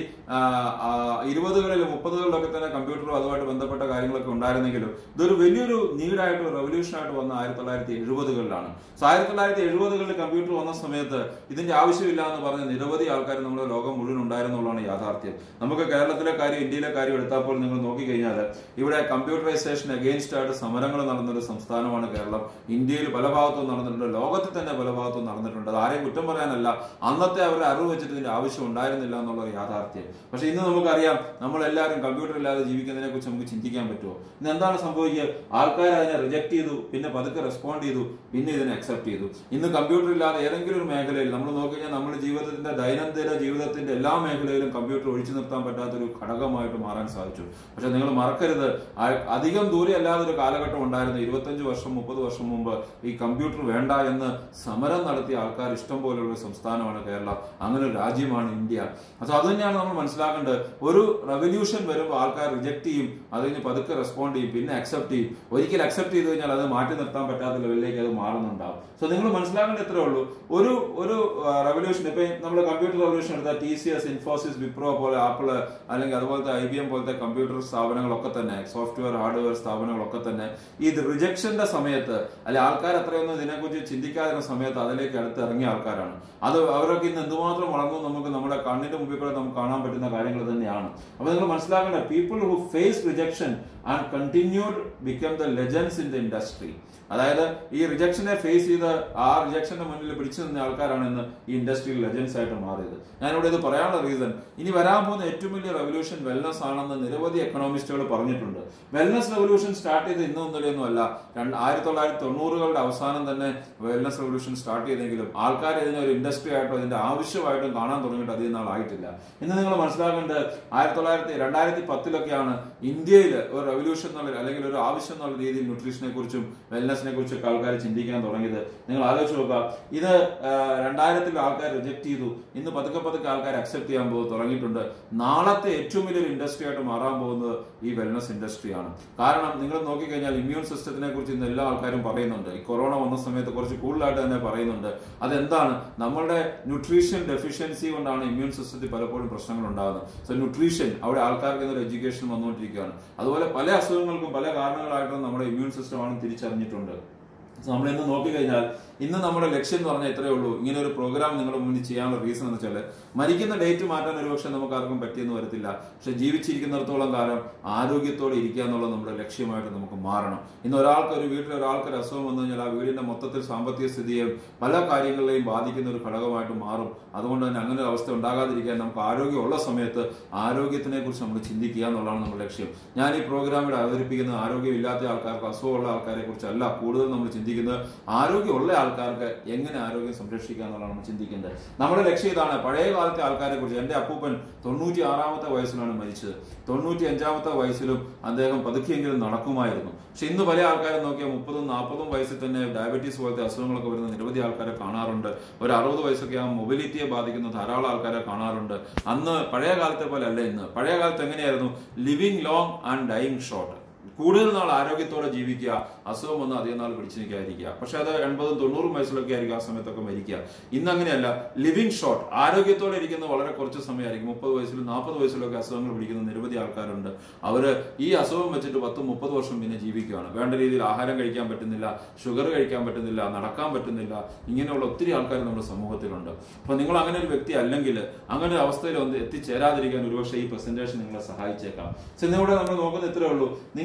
[SPEAKER 1] ഇരുപതുകളിലും മുപ്പതുകളിലൊക്കെ തന്നെ കമ്പ്യൂട്ടറും അതുമായിട്ട് ബന്ധപ്പെട്ട കാര്യങ്ങളൊക്കെ ഉണ്ടായിരുന്നെങ്കിലും ഇതൊരു വലിയൊരു നീഡായിട്ട് റവല്യൂഷൻ ആയിട്ട് വന്ന ആയിരത്തി തൊള്ളായിരത്തി എഴുപതുകളിലാണ് സോ ആയിരത്തി തൊള്ളായിരത്തി എഴുപതുകളിൽ കമ്പ്യൂട്ടർ വന്ന സമയത്ത് ഇതിന്റെ ആവശ്യമില്ല എന്ന് പറഞ്ഞ് നിരവധി ആൾക്കാർ നമ്മുടെ ലോകം മുഴുവൻ ഉണ്ടായിരുന്നുള്ളതാണ് യാഥാർത്ഥ്യം നമുക്ക് കേരളത്തിലെ കാര്യം ഇന്ത്യയിലെ കാര്യം എടുത്തപ്പോൾ നിങ്ങൾ നോക്കിക്കഴിഞ്ഞാൽ ഇവിടെ കമ്പ്യൂട്ടറൈസേഷൻ അഗെയിൻസ്റ്റ് ആയിട്ട് സമരങ്ങൾ നടന്നൊരു സംസ്ഥാനമാണ് കേരളം ഇന്ത്യയിൽ പല ഭാഗത്തും നടന്നിട്ടുണ്ട് ലോകത്തിൽ തന്നെ പല ഭാഗത്തും നടന്നിട്ടുണ്ട് അത് ആരെയും കുറ്റം പറയാനല്ല അന്നത്തെ അവരുടെ അറിവ് വെച്ചിട്ട് ഇതിന്റെ ആവശ്യം ഉണ്ടായിരുന്നില്ല എന്നുള്ള ഒരു യാഥാർത്ഥ്യം പക്ഷെ ഇന്ന് നമുക്കറിയാം നമ്മളെല്ലാവരും കമ്പ്യൂട്ടർ ഇല്ലാതെ ജീവിക്കുന്നതിനെ കുറിച്ച് നമുക്ക് ചിന്തിക്കാൻ പറ്റുമോ ഇന്ന് എന്താണ് സംഭവിക്കുക ആൾക്കാർ അതിനെ റിജക്ട് ചെയ്തു പിന്നെ പതുക്കെ റെസ്പോണ്ട് ചെയ്തു പിന്നെ ഇതിനെ അക്സെപ്റ്റ് ചെയ്തു ഇന്ന് കമ്പ്യൂട്ടർ ഇല്ലാതെ ഏതെങ്കിലും ഒരു മേഖലയിൽ നമ്മൾ നോക്കിക്കഴിഞ്ഞാൽ നമ്മുടെ ജീവിതത്തിന്റെ ദൈനംദിന ജീവിതത്തിന്റെ എല്ലാ മേഖലയിലും കമ്പ്യൂട്ടർ ഒഴിച്ചു നിർത്താൻ പറ്റാത്തൊരു ഘടകമായിട്ട് മാറാൻ സാധിച്ചു പക്ഷെ നിങ്ങൾ മറക്കരുത് ആ- അധികം ദൂരെ അല്ലാതെ ഒരു കാലഘട്ടം ഉണ്ടായിരുന്നു ഇരുപത്തഞ്ച് വർഷം മുപ്പത് വർഷം മുമ്പ് ഈ കമ്പ്യൂട്ടർ വേണ്ട എന്ന് സമരം നടത്തിയ ആൾക്കാർ ഇഷ്ടം പോലെയുള്ള ഒരു സംസ്ഥാനമാണ് കേരളം അങ്ങനെ ഒരു രാജ്യമാണ് ഇന്ത്യ അപ്പൊ അത് തന്നെയാണ് നമ്മൾ മനസ്സിലാക്കേണ്ടത് ഒരു റെവല്യൂഷൻ വരുമ്പോൾ ആൾക്കാർ റിജക്ട് ചെയ്യും അത് കഴിഞ്ഞ് പതുക്കെ റെസ്പോണ്ട് ചെയ്യും പിന്നെ അക്സെപ്റ്റ് ചെയ്യും ഒരിക്കൽ അക്സെപ്റ്റ് ചെയ്ത് കഴിഞ്ഞാൽ അത് മാറ്റി നിർത്താൻ പറ്റാത്ത ലെവലിലേക്ക് അത് മാറുന്നുണ്ടാവും സോ നിങ്ങൾ മനസ്സിലാക്കേണ്ട ഇത്രേ ഉള്ളൂ ഒരു ഒരു റെവല്യൂഷൻ ഇപ്പൊ നമ്മൾ കമ്പ്യൂട്ടർ റെവല്യൂഷൻ എടുത്താൽ T C S Infosys Wipro പോലെ ആപ്പിള് അല്ലെങ്കിൽ അതുപോലത്തെ ഐ ബി എം പോലത്തെ കമ്പ്യൂട്ടർ സ്ഥാപനങ്ങളൊക്കെ തന്നെ സോഫ്റ്റ്വെയർ ഹാർഡ്വെയർ സ്ഥാപനങ്ങളൊക്കെ തന്നെ ഈ റിജക്ഷന്റെ സമയത്ത് അല്ലെ ആൾക്കാർ അത്രയൊന്നും ഇതിനെക്കുറിച്ച് ചിന്തിക്കാതിരുന്ന സമയത്ത് അതിലേക്ക് അടുത്ത് ഇറങ്ങിയ ആൾക്കാരാണ് അത് അവരൊക്കെ ഇന്ന് എന്തുമാത്രം വളർന്നു നമുക്ക് നമ്മുടെ കണ്ണിന്റെ മുമ്പിൽ കൂടെ നമുക്ക് കാണാൻ പറ്റുന്ന കാര്യങ്ങൾ തന്നെയാണ് അപ്പൊ നിങ്ങൾ മനസ്സിലാക്കേണ്ട people who face rejection and continued become the legends in the industry അതായത് ഈ റിജക്ഷനെ ഫേസ് ചെയ്ത് ആ റിജക്ഷന്റെ മുന്നിൽ പിടിച്ചു നിന്ന ആൾക്കാരാണ് ഇന്ന് ഈ ഇൻഡസ്ട്രിയിൽ ലെജൻസ് ആയിട്ട് മാറിയത് ഞാനിവിടെ ഇത് പറയാനുള്ള റീസൺ ഇനി വരാൻ പോകുന്ന ഏറ്റവും വലിയ റെവല്യൂഷൻ വെൽനസ് ആണെന്ന് നിരവധി എക്കണോമിസ്റ്റുകൾ പറഞ്ഞിട്ടുണ്ട് വെൽനസ് റെവല്യൂഷൻ സ്റ്റാർട്ട് ചെയ്ത് ഇന്നും ഇന്നലെയൊന്നും അല്ല രണ്ട് ആയിരത്തി തൊള്ളായിരത്തി തൊണ്ണൂറുകളുടെ അവസാനം തന്നെ വെൽനസ് റെവല്യൂഷൻ സ്റ്റാർട്ട് ചെയ്തെങ്കിലും ആൾക്കാർ ഇതിനെ ഒരു ഇൻഡസ്ട്രി ആയിട്ടോ ഇതിന്റെ ആവശ്യമായിട്ടും കാണാൻ തുടങ്ങിയിട്ട് അധികം നാളായിട്ടില്ല ഇന്ന് നിങ്ങൾ മനസ്സിലാക്കേണ്ടത് ആയിരത്തി തൊള്ളായിരത്തി രണ്ടായിരത്തി പത്തിലൊക്കെയാണ് ഇന്ത്യയിൽ ഒരു റെവല്യൂഷൻ എന്നുള്ള അല്ലെങ്കിൽ ഒരു ആവശ്യം എന്നുള്ള രീതിയിൽ ന്യൂട്രീഷനെ കുറിച്ചും വെൽനസിനെ കുറിച്ചൊക്കെ ആൾക്കാർ ചിന്തിക്കാൻ തുടങ്ങിയത് നിങ്ങൾ ആലോചിച്ച് നോക്കുക ഇത് രണ്ടായിരത്തിൽ ആൾക്കാർ റിജക്ട് ചെയ്തു ഇന്ന് പതുക്കെ പതുക്കെ ആൾക്കാർ അക്സെപ്റ്റ് ചെയ്യാൻ പോകും തുടങ്ങിയിട്ടുണ്ട് നാളത്തെ ഏറ്റവും വലിയൊരു ഇൻഡസ്ട്രി ആയിട്ട് മാറാൻ പോകുന്നത് ഈ വെൽനസ് ഇൻഡസ്ട്രിയാണ് കാരണം നിങ്ങൾ നോക്കിക്കഴിഞ്ഞാൽ ഇമ്മ്യൂൺ സിസ്റ്റത്തിനെ കുറിച്ച് ഇന്ന് എല്ലാ ആൾക്കാരും പറയുന്നുണ്ട് ഈ കൊറോണ വന്ന സമയത്ത് കുറച്ച് കൂടുതലായിട്ട് തന്നെ പറയുന്നുണ്ട് അതെന്താണ് നമ്മളുടെ ന്യൂട്രീഷൻ ഡെഫിഷ്യൻസി കൊണ്ടാണ് ഇമ്മ്യൂൺ സിസ്റ്റത്തിൽ പലപ്പോഴും പ്രശ്നങ്ങൾ ഉണ്ടാകുന്നത് സോ ന്യൂട്രീഷൻ അവിടെ ആൾക്കാർക്ക് ഇന്നൊരു എഡ്യൂക്കേഷൻ വന്നുകൊണ്ടിരിക്കുകയാണ് അതുപോലെ പല അസുഖങ്ങൾക്കും പല കാരണങ്ങളായിട്ടും നമ്മുടെ ഇമ്മ്യൂൺ സിസ്റ്റമാണെന്ന് തിരിച്ചറിഞ്ഞിട്ടുണ്ട് സോ നമ്മൾ ഇന്ന് നോക്കിക്കഴിഞ്ഞാൽ ഇന്ന് നമ്മുടെ ലക്ഷ്യം എന്ന് പറഞ്ഞാൽ ഇത്രയേ ഉള്ളൂ ഇങ്ങനെ ഒരു പ്രോഗ്രാം നിങ്ങളുടെ മുന്നിൽ ചെയ്യാനുള്ള റീസൺ എന്ന് വെച്ചാൽ മരിക്കുന്ന ഡേറ്റ് മാറ്റാൻ ഒരുപക്ഷെ നമുക്ക് ആർക്കും പറ്റിയെന്ന് വരത്തില്ല പക്ഷെ ജീവിച്ചിരിക്കുന്നിടത്തോളം കാലം ആരോഗ്യത്തോടെ ഇരിക്കുക എന്നുള്ളത് നമ്മുടെ ലക്ഷ്യമായിട്ട് നമുക്ക് മാറണം ഇന്ന് ഒരാൾക്ക് ഒരു വീട്ടിൽ ഒരാൾക്ക് ഒരു അസുഖം വന്നു കഴിഞ്ഞാൽ ആ വീടിന്റെ മൊത്തത്തിൽ സാമ്പത്തിക സ്ഥിതിയെയും പല കാര്യങ്ങളെയും ബാധിക്കുന്ന ഒരു ഘടകമായിട്ട് മാറും അതുകൊണ്ട് തന്നെ അങ്ങനെ ഒരു അവസ്ഥ ഉണ്ടാകാതിരിക്കാൻ നമുക്ക് ആരോഗ്യമുള്ള സമയത്ത് ആരോഗ്യത്തിനെ കുറിച്ച് നമ്മൾ ചിന്തിക്കുക എന്നുള്ളതാണ് നമ്മുടെ ലക്ഷ്യം ഞാൻ ഈ പ്രോഗ്രാമിൽ അവതരിപ്പിക്കുന്ന ആരോഗ്യമില്ലാത്ത ആൾക്കാർക്ക് അസുഖമുള്ള ആൾക്കാരെ കുറിച്ചല്ല കൂടുതൽ നമ്മൾ ചിന്തിക്കുന്നത് ആരോഗ്യമുള്ള ആൾക്കാർക്ക് എങ്ങനെ ആരോഗ്യം സംരക്ഷിക്കുക എന്നുള്ളതാണ് നമ്മൾ ചിന്തിക്കേണ്ടത് നമ്മുടെ ലക്ഷ്യം ഇതാണ് പഴയ കാലത്തെ ആൾക്കാരെ കുറിച്ച് എന്റെ അപ്പൂപ്പൻ തൊണ്ണൂറ്റി ആറാമത്തെ വയസ്സിലാണ് മരിച്ചത് തൊണ്ണൂറ്റി അഞ്ചാമത്തെ വയസ്സിലും അദ്ദേഹം പതുക്കിയെങ്കിലും നടക്കുമായിരുന്നു പക്ഷെ ഇന്ന് പല ആൾക്കാരെ നോക്കിയാൽ മുപ്പതും നാൽപ്പതും വയസ്സിൽ തന്നെ ഡയബറ്റീസ് പോലത്തെ അസുഖങ്ങളൊക്കെ വരുന്ന നിരവധി ആൾക്കാരെ കാണാറുണ്ട് ഒരു അറുപത് വയസ്സൊക്കെ ആ മൊബിലിറ്റിയെ ബാധിക്കുന്ന ധാരാളം ആൾക്കാരെ കാണാറുണ്ട് അന്ന് പഴയ കാലത്തെ പോലെ അല്ല ഇന്ന് പഴയ കാലത്ത് എങ്ങനെയായിരുന്നു living long and dying short കൂടുതൽ നാൾ ആരോഗ്യത്തോടെ ജീവിക്കുക അസുഖം വന്ന് അധികം നാൾ പിടിച്ചു നിൽക്കാതിരിക്കുക പക്ഷെ അത് എൺപതും തൊണ്ണൂറും വയസ്സിലൊക്കെ ആയിരിക്കും ആ സമയത്തൊക്കെ മരിക്കുക ഇന്ന് അങ്ങനെയല്ല ലിവിങ് ഷോർട്ട് ആരോഗ്യത്തോടെ ഇരിക്കുന്ന വളരെ കുറച്ച് സമയമായിരിക്കും മുപ്പത് വയസ്സിലും നാൽപ്പത് വയസ്സിലൊക്കെ അസുഖങ്ങൾ പിടിക്കുന്ന നിരവധി ആൾക്കാരുണ്ട് അവര് ഈ അസുഖം വെച്ചിട്ട് പത്ത് മുപ്പത് വർഷം പിന്നെ ജീവിക്കുകയാണ് വേണ്ട രീതിയിൽ ആഹാരം കഴിക്കാൻ പറ്റുന്നില്ല ഷുഗർ കഴിക്കാൻ പറ്റുന്നില്ല നടക്കാൻ പറ്റുന്നില്ല ഇങ്ങനെയുള്ള ഒത്തിരി ആൾക്കാർ നമ്മുടെ സമൂഹത്തിലുണ്ട് അപ്പൊ നിങ്ങൾ അങ്ങനെ ഒരു വ്യക്തി അല്ലെങ്കിൽ അങ്ങനെ ഒരു അവസ്ഥയിൽ ഒന്ന് എത്തിച്ചേരാതിരിക്കാൻ ഒരുപക്ഷെ ഈ പ്രസന്റേഷൻ നിങ്ങളെ സഹായിച്ചേക്കാം പക്ഷെ നിങ്ങളുടെ നമ്മൾ നോക്കുന്ന ഇത്രേ ഉള്ളൂ നിങ്ങൾ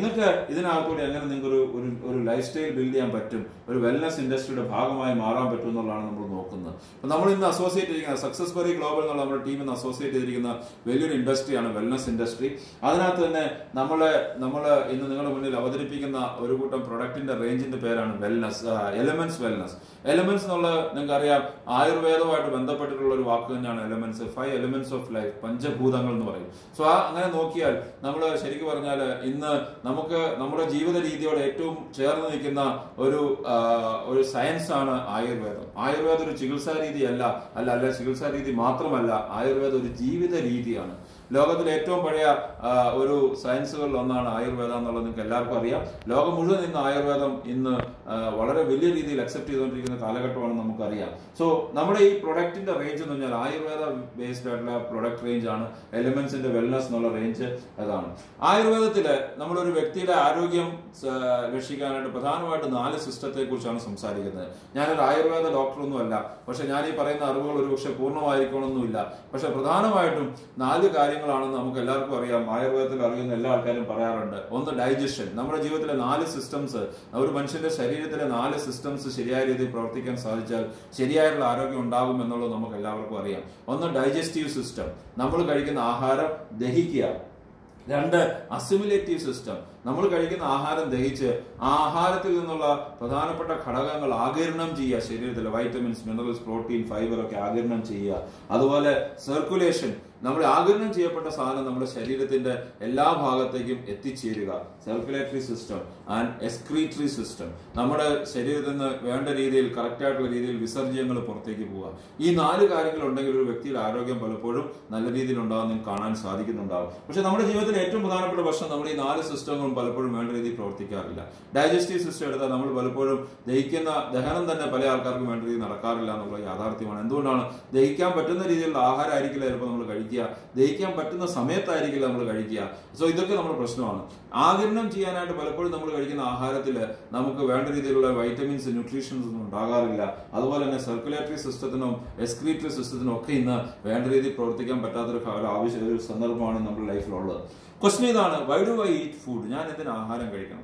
[SPEAKER 1] നിങ്ങൾക്ക് ഇതിനകത്തൂടെ എങ്ങനെ നിങ്ങൾക്ക് ഒരു ഒരു ഒരു ലൈഫ് സ്റ്റൈൽ ബിൽഡ് ചെയ്യാൻ പറ്റും ഒരു വെൽനസ് ഇൻഡസ്ട്രിയുടെ ഭാഗമായി മാറാൻ പറ്റും എന്നുള്ളതാണ് നമ്മൾ നോക്കുന്നത് അപ്പൊ നമ്മൾ ഇന്ന് അസോസിയേറ്റ് ചെയ്തിരിക്കുന്ന സക്സസ് ബറി ഗ്ലോബൽ എന്നുള്ള നമ്മുടെ ടീം ഇന്ന് അസോസിയേറ്റ് ചെയ്തിരിക്കുന്ന വലിയൊരു ഇൻഡസ്ട്രിയാണ് വെൽനസ് ഇൻഡസ്ട്രി അതിനകത്ത് തന്നെ നമ്മള് നമ്മൾ ഇന്ന് നിങ്ങളുടെ മുന്നിൽ അവതരിപ്പിക്കുന്ന ഒരു കൂട്ടം പ്രൊഡക്റ്റിന്റെ റേഞ്ചിന്റെ പേരാണ് വെൽനസ് എലമെന്റ്സ് വെൽനസ് എലമെന്റ്സ് എന്നുള്ള നിങ്ങൾക്ക് അറിയാം ആയുർവേദവുമായിട്ട് ബന്ധപ്പെട്ടിട്ടുള്ള ഒരു വാക്ക് തന്നെയാണ് elements five elements of life പഞ്ചഭൂതങ്ങൾ എന്ന് പറയും സോ ആ അങ്ങനെ നോക്കിയാൽ നമ്മൾ ശരിക്കും പറഞ്ഞാൽ ഇന്ന് നമുക്ക് നമ്മുടെ ജീവിത രീതിയോട് ഏറ്റവും ചേർന്ന് നിൽക്കുന്ന ഒരു ആ, ഒരു സയൻസ് ആണ് ആയുർവേദം ആയുർവേദം ഒരു ചികിത്സാ രീതി അല്ല അല്ല അല്ല ചികിത്സാ രീതി മാത്രമല്ല ആയുർവേദം ഒരു ജീവിത രീതിയാണ് ലോകത്തിലെ ഏറ്റവും പഴയ ആ, ഒരു സയൻസുകളിൽ ഒന്നാണ് ആയുർവേദം എന്നുള്ളത് നിങ്ങൾക്ക് എല്ലാവർക്കും അറിയാം ലോകം മുഴുവൻ ഇന്ന് ആയുർവേദം ഇന്ന് ആ, വളരെ വലിയ രീതിയിൽ അക്സെപ്റ്റ് ചെയ്തുകൊണ്ടിരിക്കുന്ന കാലഘട്ടമാണെന്ന് നമുക്കറിയാം സോ നമ്മുടെ ഈ പ്രൊഡക്റ്റിന്റെ റേഞ്ച് എന്ന് പറഞ്ഞാൽ ആയുർവേദ ബേസ്ഡ് ആയിട്ടുള്ള പ്രൊഡക്റ്റ് റേഞ്ച് ആണ് എലിമെന്റ്സിന്റെ വെൽനസ് എന്നുള്ള റേഞ്ച് അതാണ് ആയുർവേദത്തില് നമ്മളൊരു വ്യക്തിയുടെ ആരോഗ്യം ആ, രക്ഷിക്കാനായിട്ട് പ്രധാനമായിട്ട് നാല് സിസ്റ്റത്തെ കുറിച്ചാണ് സംസാരിക്കുന്നത് ഞാനൊരു ആയുർവേദ ഡോക്ടറൊന്നും അല്ല പക്ഷെ ഞാൻ ഈ പറയുന്ന അറിവുകൾ ഒരു പക്ഷെ പൂർണ്ണമായിരിക്കണമെന്നില്ല പക്ഷെ പ്രധാനമായിട്ടും നാല് കാര്യങ്ങളാണെന്ന് നമുക്ക് എല്ലാവർക്കും അറിയാം ആയുർവേദത്തിൽ അറിയുന്ന എല്ലാ ആൾക്കാരും പറയാറുണ്ട് ഒന്ന് ഡൈജഷൻ നമ്മുടെ ജീവിതത്തിലെ നാല് സിസ്റ്റംസ് ഒരു മനുഷ്യന്റെ ശരീരത്തിലെ നാല് സിസ്റ്റംസ് ശരിയായ രീതിയിൽ പ്രവർത്തിക്കാൻ സാധിച്ചാൽ ശരിയായിട്ടുള്ള ആരോഗ്യം ഉണ്ടാകും എന്നുള്ളത് നമുക്ക് എല്ലാവർക്കും അറിയാം ഒന്ന് ഡൈജസ്റ്റീവ് സിസ്റ്റം നമ്മൾ കഴിക്കുന്ന ആഹാരം ദഹിക്കുക രണ്ട് അസിമുലേറ്റീവ് സിസ്റ്റം നമ്മൾ കഴിക്കുന്ന ആഹാരം ദഹിച്ച് ആ ആഹാരത്തിൽ നിന്നുള്ള പ്രധാനപ്പെട്ട ഘടകങ്ങൾ ആകിരണം ചെയ്യുക ശരീരത്തിൽ വൈറ്റമിൻസ് മിനറൽസ് പ്രോട്ടീൻ ഫൈബർ ഒക്കെ ആകിരണം ചെയ്യുക അതുപോലെ സർക്കുലേഷൻ നമ്മുടെ ആകിരണം ചെയ്യപ്പെട്ട സാധനം നമ്മുടെ ശരീരത്തിന്റെ എല്ലാ ഭാഗത്തേക്കും എത്തിച്ചേരുക circulatory system and excretory system നമ്മുടെ ശരീരത്തിൽ നിന്ന് വേണ്ട രീതിയിൽ കറക്റ്റ് ആയിട്ടുള്ള രീതിയിൽ വിസർജ്യങ്ങൾ പുറത്തേക്ക് പോവുക ഈ നാല് കാര്യങ്ങൾ ഉണ്ടെങ്കിൽ ഒരു വ്യക്തിയുടെ ആരോഗ്യം പലപ്പോഴും നല്ല രീതിയിൽ ഉണ്ടാകും നിങ്ങൾക്ക് കാണാൻ സാധിക്കുന്നുണ്ടാവും പക്ഷെ നമ്മുടെ ജീവിതത്തിൽ ഏറ്റവും പ്രധാനപ്പെട്ട പ്രശ്നം നമ്മൾ ഈ നാല് സിസ്റ്റങ്ങളും പലപ്പോഴും വേണ്ട രീതിയിൽ പ്രവർത്തിക്കാറില്ല ഡൈജസ്റ്റീവ് സിസ്റ്റം എടുത്താൽ നമ്മൾ പലപ്പോഴും ദഹിക്കുന്ന ദഹനം തന്നെ പല ആൾക്കാർക്കും വേണ്ട രീതിയിൽ നടക്കാറില്ല എന്നുള്ള യാഥാർത്ഥ്യമാണ് എന്തുകൊണ്ടാണ് ദഹിക്കാൻ പറ്റുന്ന രീതിയിലുള്ള ആഹാരം ആയിരിക്കില്ല ചിലപ്പോൾ നമ്മൾ കഴിക്കുക ദഹിക്കാൻ പറ്റുന്ന സമയത്തായിരിക്കില്ല നമ്മൾ കഴിക്കുക സോ ഇതൊക്കെ നമ്മുടെ പ്രശ്നമാണ് ആകിരണം ചെയ്യാനായിട്ട് പലപ്പോഴും നമ്മൾ കഴിക്കുന്ന ആഹാരത്തിൽ നമുക്ക് വേണ്ട രീതിയിലുള്ള വൈറ്റമിൻസ് ന്യൂട്രീഷൻസ് ഒന്നും ഉണ്ടാകാറില്ല അതുപോലെ തന്നെ സർക്കുലേറ്ററി സിസ്റ്റത്തിനും എക്സ്ക്രീറ്ററി സിസ്റ്റത്തിനും ഒക്കെ ഇന്ന് വേണ്ട രീതിയിൽ പ്രവർത്തിക്കാൻ പറ്റാത്തൊരു കാല ആവശ്യ ഒരു സന്ദർഭമാണ് നമ്മുടെ ലൈഫിലുള്ളത് ക്വസ്റ്റൻ ഇതാണ് why do I eat food ഞാൻ എന്തിന് ആഹാരം കഴിക്കണം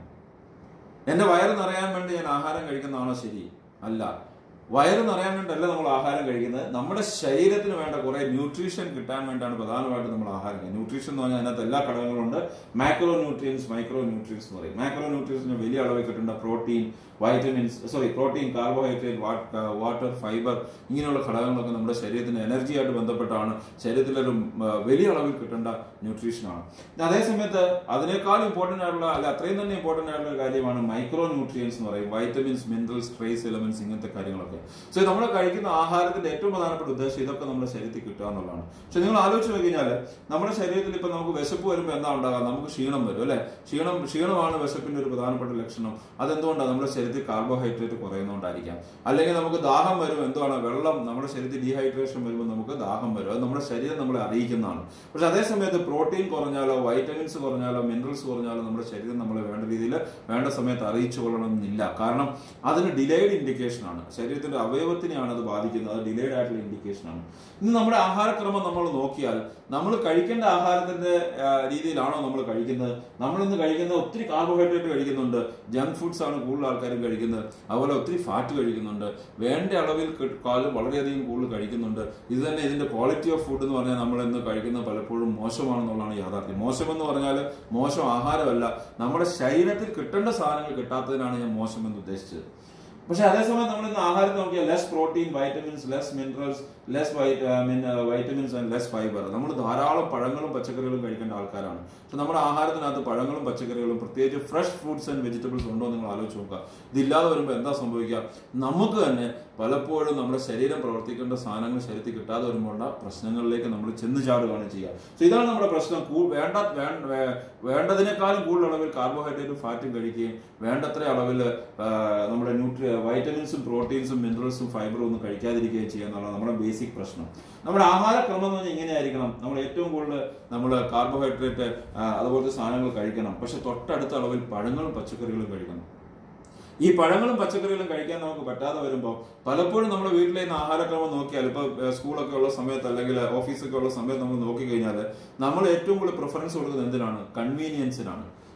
[SPEAKER 1] എന്റെ വയറ് നിറയാൻ വേണ്ടി ഞാൻ ആഹാരം കഴിക്കുന്നതാണോ ശരി അല്ല വയറ് നിറയാൻ വേണ്ടല്ല നമ്മൾ ആഹാരം കഴിക്കുന്നത് നമ്മുടെ ശരീരത്തിന് വേണ്ട കുറെ ന്യൂട്രീഷൻ കിട്ടാൻ വേണ്ടിയാണ് പ്രധാനമായിട്ടും നമ്മൾ ആഹാരം കഴിക്കുന്നത് ന്യൂട്രീഷൻ എന്ന് പറഞ്ഞാൽ അതിനകത്ത് എല്ലാ ഘടകങ്ങളുണ്ട് മാക്രോ ന്യൂട്രിയൻസ് മൈക്രോ ന്യൂട്രിയൻസ് എന്ന് പറയും മാക്രോ ന്യൂട്രിയൻസിന് വലിയ അളവിൽ കിട്ടേണ്ട protein vitamins sorry protein carbohydrate water fibre ഇങ്ങനെയുള്ള ഘടകങ്ങളൊക്കെ നമ്മുടെ ശരീരത്തിന് എനർജിയായിട്ട് ബന്ധപ്പെട്ടാണ് ശരീരത്തിലൊരു ഉം, ആ, വലിയ അളവിൽ കിട്ടേണ്ട ന്യൂട്രീഷനാണ് അതേ സമയത്ത് അതിനേക്കാൾ ഇമ്പോർട്ടന്റ് ആയിട്ടുള്ള അല്ല അത്രയും തന്നെ ഇമ്പോർട്ടന്റ് ആയിട്ടുള്ള ഒരു കാര്യമാണ് മൈക്രോ ന്യൂട്രിയൻസ് എന്ന് പറയും വൈറ്റമിൻസ് മിനറൽസ് ട്രേസ് എലമെന്റ്സ് ഇങ്ങനത്തെ കാര്യങ്ങളൊക്കെ സോ നമ്മൾ കഴിക്കുന്ന ആഹാരത്തിന്റെ ഏറ്റവും പ്രധാനപ്പെട്ട ഉദ്ദേശം ഇതൊക്കെ നമ്മുടെ ശരീരത്തിൽ കിട്ടുക എന്നുള്ളതാണ് പക്ഷെ നിങ്ങൾ ആലോചിച്ച് നോക്കി കഴിഞ്ഞാൽ നമ്മുടെ ശരീരത്തിൽ ഇപ്പൊ നമുക്ക് വിശപ്പ് വരുമ്പോൾ എന്താ ഉണ്ടാകുക നമുക്ക് ക്ഷീണം വരും അല്ലെ ക്ഷീണം ക്ഷീണമാണ് വിശപ്പിന്റെ ഒരു പ്രധാനപ്പെട്ട ലക്ഷണം അതെന്തുകൊണ്ടാണ് നമ്മുടെ ശരീരത്തിൽ കാർബോഹൈഡ്രേറ്റ് കുറയുന്നതുകൊണ്ടായിരിക്കാം അല്ലെങ്കിൽ നമുക്ക് ദാഹം വരും എന്തുവാണ് വെള്ളം നമ്മുടെ ശരീരത്തിൽ ഡീഹൈഡ്രേഷൻ വരുമ്പോൾ നമുക്ക് ദാഹം വരും അത് നമ്മുടെ ശരീരം നമ്മളെ അറിയിക്കുന്നതാണ് പക്ഷെ അതേ സമയത്ത് പ്രോട്ടീൻ കുറഞ്ഞാലോ വൈറ്റമിൻസ് കുറഞ്ഞാലോ മിനറൽസ് കുറഞ്ഞാലോ നമ്മുടെ ശരീരം നമ്മളെ വേണ്ട രീതിയിൽ വേണ്ട സമയത്ത് അറിയിച്ചു കൊള്ളണമെന്നില്ല കാരണം അതിന് ഡിലേഡ് ഇൻഡിക്കേഷൻ ആണ് ശരീരത്തിന്റെ അവയവത്തിനെയാണ് അത് ബാധിക്കുന്നത് അത് ഡിലേഡ് ആയിട്ടുള്ള ഇൻഡിക്കേഷൻ ആണ് ഇന്ന് നമ്മുടെ ആഹാരക്രമം നമ്മൾ നോക്കിയാൽ നമ്മൾ കഴിക്കേണ്ട ആഹാരത്തിന്റെ ആ, രീതിയിലാണോ നമ്മൾ കഴിക്കുന്നത് നമ്മൾ ഇന്ന് കഴിക്കുന്ന ഒത്തിരി കാർബോഹൈഡ്രേറ്റ് കഴിക്കുന്നുണ്ട് ജങ്ക് ഫുഡ്സ് ആണ് കൂടുതൽ ആൾക്കാരും കഴിക്കുന്നത് അതുപോലെ ഒത്തിരി ഫാറ്റ് കഴിക്കുന്നുണ്ട് വേണ്ട അളവിൽ ക- കാലം വളരെയധികം കൂടുതൽ കഴിക്കുന്നുണ്ട് ഇത് തന്നെ ഇതിന്റെ ക്വാളിറ്റി ഓഫ് ഫുഡ് എന്ന് പറഞ്ഞാൽ നമ്മൾ ഇന്ന് കഴിക്കുന്നത് പലപ്പോഴും മോശമാണെന്നുള്ളതാണ് യാഥാർത്ഥ്യം മോശം എന്ന് പറഞ്ഞാൽ മോശം ആഹാരമല്ല നമ്മുടെ ശരീരത്തിൽ കിട്ടേണ്ട സാധനങ്ങൾ കിട്ടാത്തതിനാണ് ഞാൻ മോശം എന്ന് ഉദ്ദേശിച്ചത് പക്ഷെ അതേസമയം നമ്മൾ ഇന്ന് ആഹാരം നോക്കിയാൽ less protein vitamins less minerals less vitamins and less fibre നമ്മൾ ധാരാളം പഴങ്ങളും പച്ചക്കറികളും കഴിക്കേണ്ട ആൾക്കാരാണ് പക്ഷെ നമ്മുടെ ആഹാരത്തിനകത്ത് പഴങ്ങളും പച്ചക്കറികളും പ്രത്യേകിച്ച് ഫ്രഷ് ഫ്രൂട്ട്സ് ആൻഡ് വെജിറ്റബിൾസ് ഉണ്ടോ എന്ന് നിങ്ങൾ ആലോചിച്ച് നോക്കുക ഇതില്ലാതെ വരുമ്പോൾ എന്താ സംഭവിക്കുക നമുക്ക് തന്നെ പലപ്പോഴും നമ്മുടെ ശരീരം പ്രവർത്തിക്കേണ്ട സാധനങ്ങൾ ശരീരത്തിൽ കിട്ടാതെ വരുമ്പോൾ പ്രശ്നങ്ങളിലേക്ക് നമ്മൾ ചെന്ന് ചാടുകയാണ് ചെയ്യുക സോ ഇതാണ് നമ്മുടെ പ്രശ്നം കൂ- വേണ്ട വേണ്ട വേ- വേണ്ടതിനേക്കാളും കൂടുതൽ അളവിൽ കാർബോഹൈഡ്രേറ്റും ഫാറ്റും കഴിക്കുകയും വേണ്ടത്ര അളവിൽ നമ്മുടെ ന്യൂട്രി വൈറ്റമിൻസും പ്രോട്ടീൻസും മിനറൽസും ഫൈബറും ഒന്നും കഴിക്കാതിരിക്കുകയും ചെയ്യുക എന്നുള്ളതാണ് നമ്മുടെ ബേസിക് പ്രശ്നം നമ്മുടെ ആഹാരക്രമം എന്ന് പറഞ്ഞാൽ ഇങ്ങനെയായിരിക്കണം നമ്മൾ ഏറ്റവും കൂടുതൽ നമ്മൾ കാർബോഹൈഡ്രേറ്റ് അതുപോലത്തെ സാധനങ്ങൾ കഴിക്കണം പക്ഷെ തൊട്ടടുത്ത അളവിൽ പഴങ്ങളും പച്ചക്കറികളും കഴിക്കണം ഈ പഴങ്ങളും പച്ചക്കറികളും കഴിക്കാൻ നമുക്ക് പറ്റാതെ വരുമ്പോൾ പലപ്പോഴും നമ്മുടെ വീട്ടിലെ ഇന്ന് ആഹാരക്രമം നോക്കിയാൽ ഇപ്പൊ ഏഹ്, സ്കൂളൊക്കെ ഉള്ള സമയത്ത് അല്ലെങ്കിൽ ഓഫീസൊക്കെ ഉള്ള സമയത്ത് നമ്മൾ നോക്കിക്കഴിഞ്ഞാൽ നമ്മൾ ഏറ്റവും കൂടുതൽ പ്രിഫറൻസ് കൊടുക്കുന്നത് എന്തിനാണ് കൺവീനിയൻസിനാണ്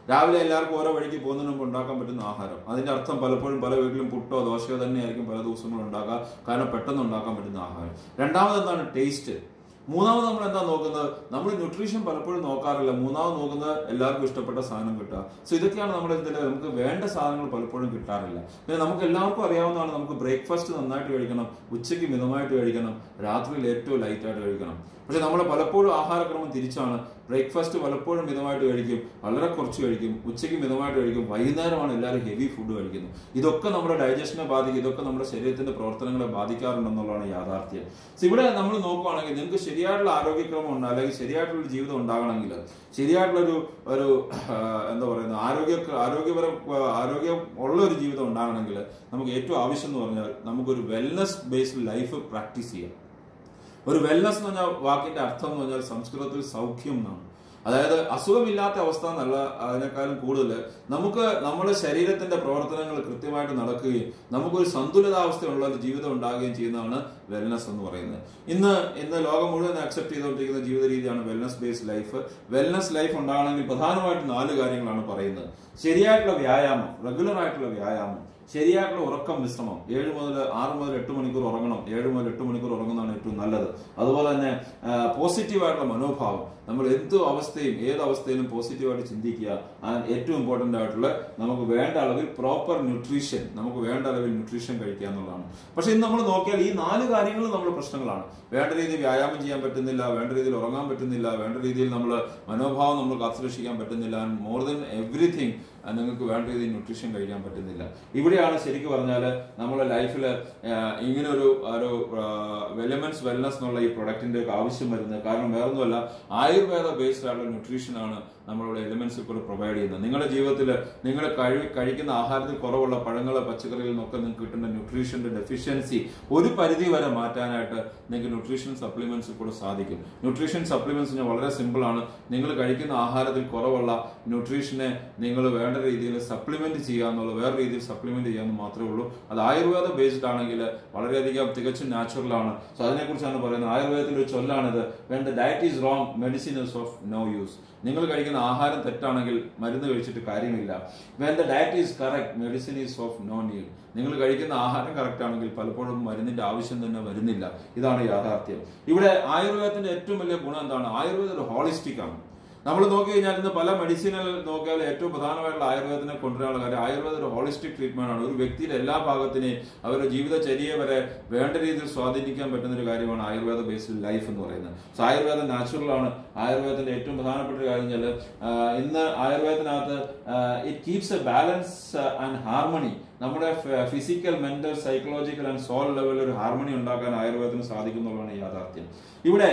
[SPEAKER 1] രാവിലെ എല്ലാവർക്കും ഓരോ വഴിക്ക് പോകുന്നതിന് മുമ്പ് ഉണ്ടാക്കാൻ പറ്റുന്ന ആഹാരം അതിന്റെ അർത്ഥം പലപ്പോഴും പല വീട്ടിലും പുട്ടോ ദോശയോ തന്നെയായിരിക്കും പല ദിവസങ്ങളും ഉണ്ടാക്കുക കാരണം പെട്ടെന്ന് ഉണ്ടാക്കാൻ പറ്റുന്ന ആഹാരം രണ്ടാമത് എന്താണ് ടേസ്റ്റ് മൂന്നാമത് നമ്മൾ എന്താ നോക്കുന്നത് നമ്മൾ ന്യൂട്രീഷൻ പലപ്പോഴും നോക്കാറില്ല മൂന്നാമത് നോക്കുന്നത് എല്ലാവർക്കും ഇഷ്ടപ്പെട്ട സാധനം കിട്ടുക സോ ഇതൊക്കെയാണ് നമ്മുടെ ഇതിൽ നമുക്ക് വേണ്ട സാധനങ്ങൾ പലപ്പോഴും കിട്ടാറില്ല പിന്നെ നമുക്ക് എല്ലാവർക്കും അറിയാവുന്നതാണ് നമുക്ക് ബ്രേക്ക്ഫാസ്റ്റ് നന്നായിട്ട് കഴിക്കണം ഉച്ചയ്ക്ക് മിതമായിട്ട് കഴിക്കണം രാത്രിയിൽ ഏറ്റവും ലൈറ്റായിട്ട് കഴിക്കണം പക്ഷെ നമ്മൾ പലപ്പോഴും ആഹാരക്രമം തിരിച്ചാണ് ബ്രേക്ക്ഫാസ്റ്റ് പലപ്പോഴും മിതമായിട്ട് കഴിക്കും വളരെ കുറച്ച് കഴിക്കും ഉച്ചയ്ക്ക് മിതമായിട്ട് കഴിക്കും വൈകുന്നേരമാണ് എല്ലാവരും ഹെവി ഫുഡ് കഴിക്കുന്നത് ഇതൊക്കെ നമ്മുടെ ഡൈജഷനെ ബാധിക്കും ഇതൊക്കെ നമ്മുടെ ശരീരത്തിന്റെ പ്രവർത്തനങ്ങളെ ബാധിക്കാറുണ്ടെന്നുള്ളതാണ് യാഥാർത്ഥ്യം So ഇവിടെ നമ്മൾ നോക്കുവാണെങ്കിൽ നിങ്ങൾക്ക് ശരിയായിട്ടുള്ള ആരോഗ്യക്രമം ഉണ്ട് അല്ലെങ്കിൽ ശരിയായിട്ടുള്ള ഒരു ജീവിതം ഉണ്ടാകണമെങ്കിൽ ശരിയായിട്ടുള്ള ഒരു ഒരു ആ, എന്താ പറയുന്നത് ആരോഗ്യ ആരോഗ്യപരം ആരോഗ്യം ഉള്ള ഒരു ജീവിതം ഉണ്ടാകണമെങ്കിൽ നമുക്ക് ഏറ്റവും ആവശ്യം എന്ന് പറഞ്ഞാൽ നമുക്കൊരു വെൽനസ് ബേസ്ഡ് ലൈഫ് പ്രാക്ടീസ് ചെയ്യാം ഒരു വെൽനസ് എന്ന് പറഞ്ഞ വാക്കിന്റെ അർത്ഥം എന്ന് പറഞ്ഞാൽ സംസ്കൃതത്തിൽ സൗഖ്യം എന്നാണ് അതായത് അസുഖമില്ലാത്ത അവസ്ഥ എന്നല്ല അതിനേക്കാളും കൂടുതൽ നമുക്ക് നമ്മുടെ ശരീരത്തിന്റെ പ്രവർത്തനങ്ങൾ കൃത്യമായിട്ട് നടക്കുകയും നമുക്കൊരു സന്തുലിതാവസ്ഥയുള്ള ഒരു ജീവിതം ഉണ്ടാകുകയും ചെയ്യുന്നതാണ് വെൽനസ് എന്ന് പറയുന്നത് ഇന്ന് ഇന്ന് ലോകം മുഴുവൻ അക്സെപ്റ്റ് ചെയ്തുകൊണ്ടിരിക്കുന്ന ജീവിത രീതിയാണ് wellness based life wellness life ഉണ്ടാകണമെങ്കിൽ പ്രധാനമായിട്ടും നാല് കാര്യങ്ങളാണ് പറയുന്നത് ശരിയായിട്ടുള്ള വ്യായാമം റെഗുലർ ആയിട്ടുള്ള വ്യായാമം ശരിയായിട്ടുള്ള ഉറക്കം വിശ്രമം ഏഴ് മുതൽ ആറ് മുതൽ എട്ട് മണിക്കൂർ ഉറങ്ങണം ഏഴ് മുതൽ എട്ട് മണിക്കൂർ ഉറങ്ങുന്നതാണ് ഏറ്റവും നല്ലത് അതുപോലെ തന്നെ പോസിറ്റീവായിട്ടുള്ള മനോഭാവം നമ്മൾ എന്ത് അവസ്ഥയും ഏത് അവസ്ഥയിലും പോസിറ്റീവായിട്ട് ചിന്തിക്കുക ആൻഡ് ഏറ്റവും ഇമ്പോർട്ടന്റ് ആയിട്ടുള്ള നമുക്ക് വേണ്ട അളവിൽ പ്രോപ്പർ ന്യൂട്രീഷൻ നമുക്ക് വേണ്ട അളവിൽ ന്യൂട്രീഷൻ കഴിക്കുക എന്നുള്ളതാണ് പക്ഷെ ഇന്ന് നമ്മൾ നോക്കിയാൽ ഈ നാല് കാര്യങ്ങളും നമ്മുടെ പ്രശ്നങ്ങളാണ് വേണ്ട രീതിയിൽ വ്യായാമം ചെയ്യാൻ പറ്റുന്നില്ല വേണ്ട രീതിയിൽ ഉറങ്ങാൻ പറ്റുന്നില്ല വേണ്ട രീതിയിൽ നമ്മൾ മനോഭാവം നമ്മൾ കാത്തുരക്ഷിക്കാൻ പറ്റുന്നില്ല ആൻഡ് മോർ ദൻ എവറിഥിങ് നിങ്ങൾക്ക് വേണ്ട രീതിയിൽ ന്യൂട്രീഷൻ കഴിക്കാൻ പറ്റുന്നില്ല ഇവിടെയാണ് ശരിക്കും പറഞ്ഞാൽ നമ്മുടെ ലൈഫിൽ ഇങ്ങനെ ഒരു ഒരു വെലമെന്റ്സ് വെൽനസ് എന്നുള്ള ഈ പ്രൊഡക്റ്റിന്റെ ഒക്കെ ആവശ്യം വരുന്നത് കാരണം വേറൊന്നുമല്ല ആയുർവേദ ബേസ്ഡ് ആയിട്ടുള്ള ന്യൂട്രീഷൻ ആണ് നമ്മളുടെ എലിമെന്റ്സ് കൂടെ പ്രൊവൈഡ് ചെയ്യുന്നത് നിങ്ങളുടെ ജീവിതത്തിൽ നിങ്ങൾ കഴി കഴിക്കുന്ന ആഹാരത്തിൽ കുറവുള്ള പഴങ്ങൾ പച്ചക്കറികളിൽ നിന്നൊക്കെ നിങ്ങൾക്ക് കിട്ടുന്ന ന്യൂട്രീഷന്റെ ഡെഫിഷ്യൻസി ഒരു പരിധി വരെ മാറ്റാനായിട്ട് നിങ്ങൾക്ക് ന്യൂട്രീഷൻ സപ്ലിമെന്റ്സ് കൂടെ സാധിക്കും ന്യൂട്രീഷൻ സപ്ലിമെന്റ്സ് വളരെ സിമ്പിൾ ആണ് നിങ്ങൾ കഴിക്കുന്ന ആഹാരത്തിൽ കുറവുള്ള ന്യൂട്രീഷനെ നിങ്ങൾ വേണ്ട രീതിയിൽ സപ്ലിമെന്റ് ചെയ്യുക എന്നുള്ളത് വേറെ രീതിയിൽ സപ്ലിമെന്റ് ചെയ്യാമെന്ന് മാത്രമേ ഉള്ളൂ അത് ആയുർവേദ ബേസ്ഡ് ആണെങ്കിൽ വളരെയധികം തികച്ചും നാച്ചുറൽ ആണ് സോ അതിനെക്കുറിച്ചാണ് പറയുന്നത് ആയുർവേദത്തിൽ ഒരു ചൊല്ലാണിത് when the diet is wrong medicine is of no use നിങ്ങൾ കഴിക്കുന്ന ആഹാരം തെറ്റാണെങ്കിൽ മരുന്ന് കഴിച്ചിട്ട് കാര്യമില്ല when the diet is correct medicine is of no need നിങ്ങൾ കഴിക്കുന്ന ആഹാരം കറക്റ്റ് ആണെങ്കിൽ പലപ്പോഴും മരുന്നിന്റെ ആവശ്യം തന്നെ വരുന്നില്ല ഇതാണ് യാഥാർത്ഥ്യം ഇവിടെ ആയുർവേദത്തിന്റെ ഏറ്റവും വലിയ ഗുണം എന്താണ് ആയുർവേദം ഒരു ഹോളിസ്റ്റിക് ആണ് നമ്മൾ നോക്കി കഴിഞ്ഞാൽ ഇന്ന് പല മെഡിസിനുകൾ നോക്കിയാൽ ഏറ്റവും പ്രധാനമായിട്ടുള്ള ആയുർവേദത്തിനെ കൊണ്ടുവരാനുള്ള കാര്യം ആയുർവേദം ഒരു ഹോളിസ്റ്റിക് ട്രീറ്റ്മെന്റ് ആണ് ഒരു വ്യക്തിയുടെ എല്ലാ ഭാഗത്തിനെയും അവരുടെ ജീവിതചര്യയെ വരെ വേണ്ട രീതിയിൽ സ്വാധീനിക്കാൻ പറ്റുന്ന ഒരു കാര്യമാണ് ആയുർവേദ ബേസ്ഡ് ലൈഫ് എന്ന് പറയുന്നത് സോ ആയുർവേദം നാച്ചുറൽ ആണ് ആയുർവേദത്തിന്റെ ഏറ്റവും പ്രധാനപ്പെട്ട ഒരു കാര്യം വെച്ചാൽ ഇന്ന് ആയുർവേദത്തിനകത്ത് it keeps a balance and harmony നമ്മുടെ physical mental psychological and soul ലെവലിൽ ഒരു ഹാർമണി ഉണ്ടാക്കാൻ ആയുർവേദത്തിന് സാധിക്കുന്നുള്ളതാണ് യാഥാർത്ഥ്യം ഇവിടെ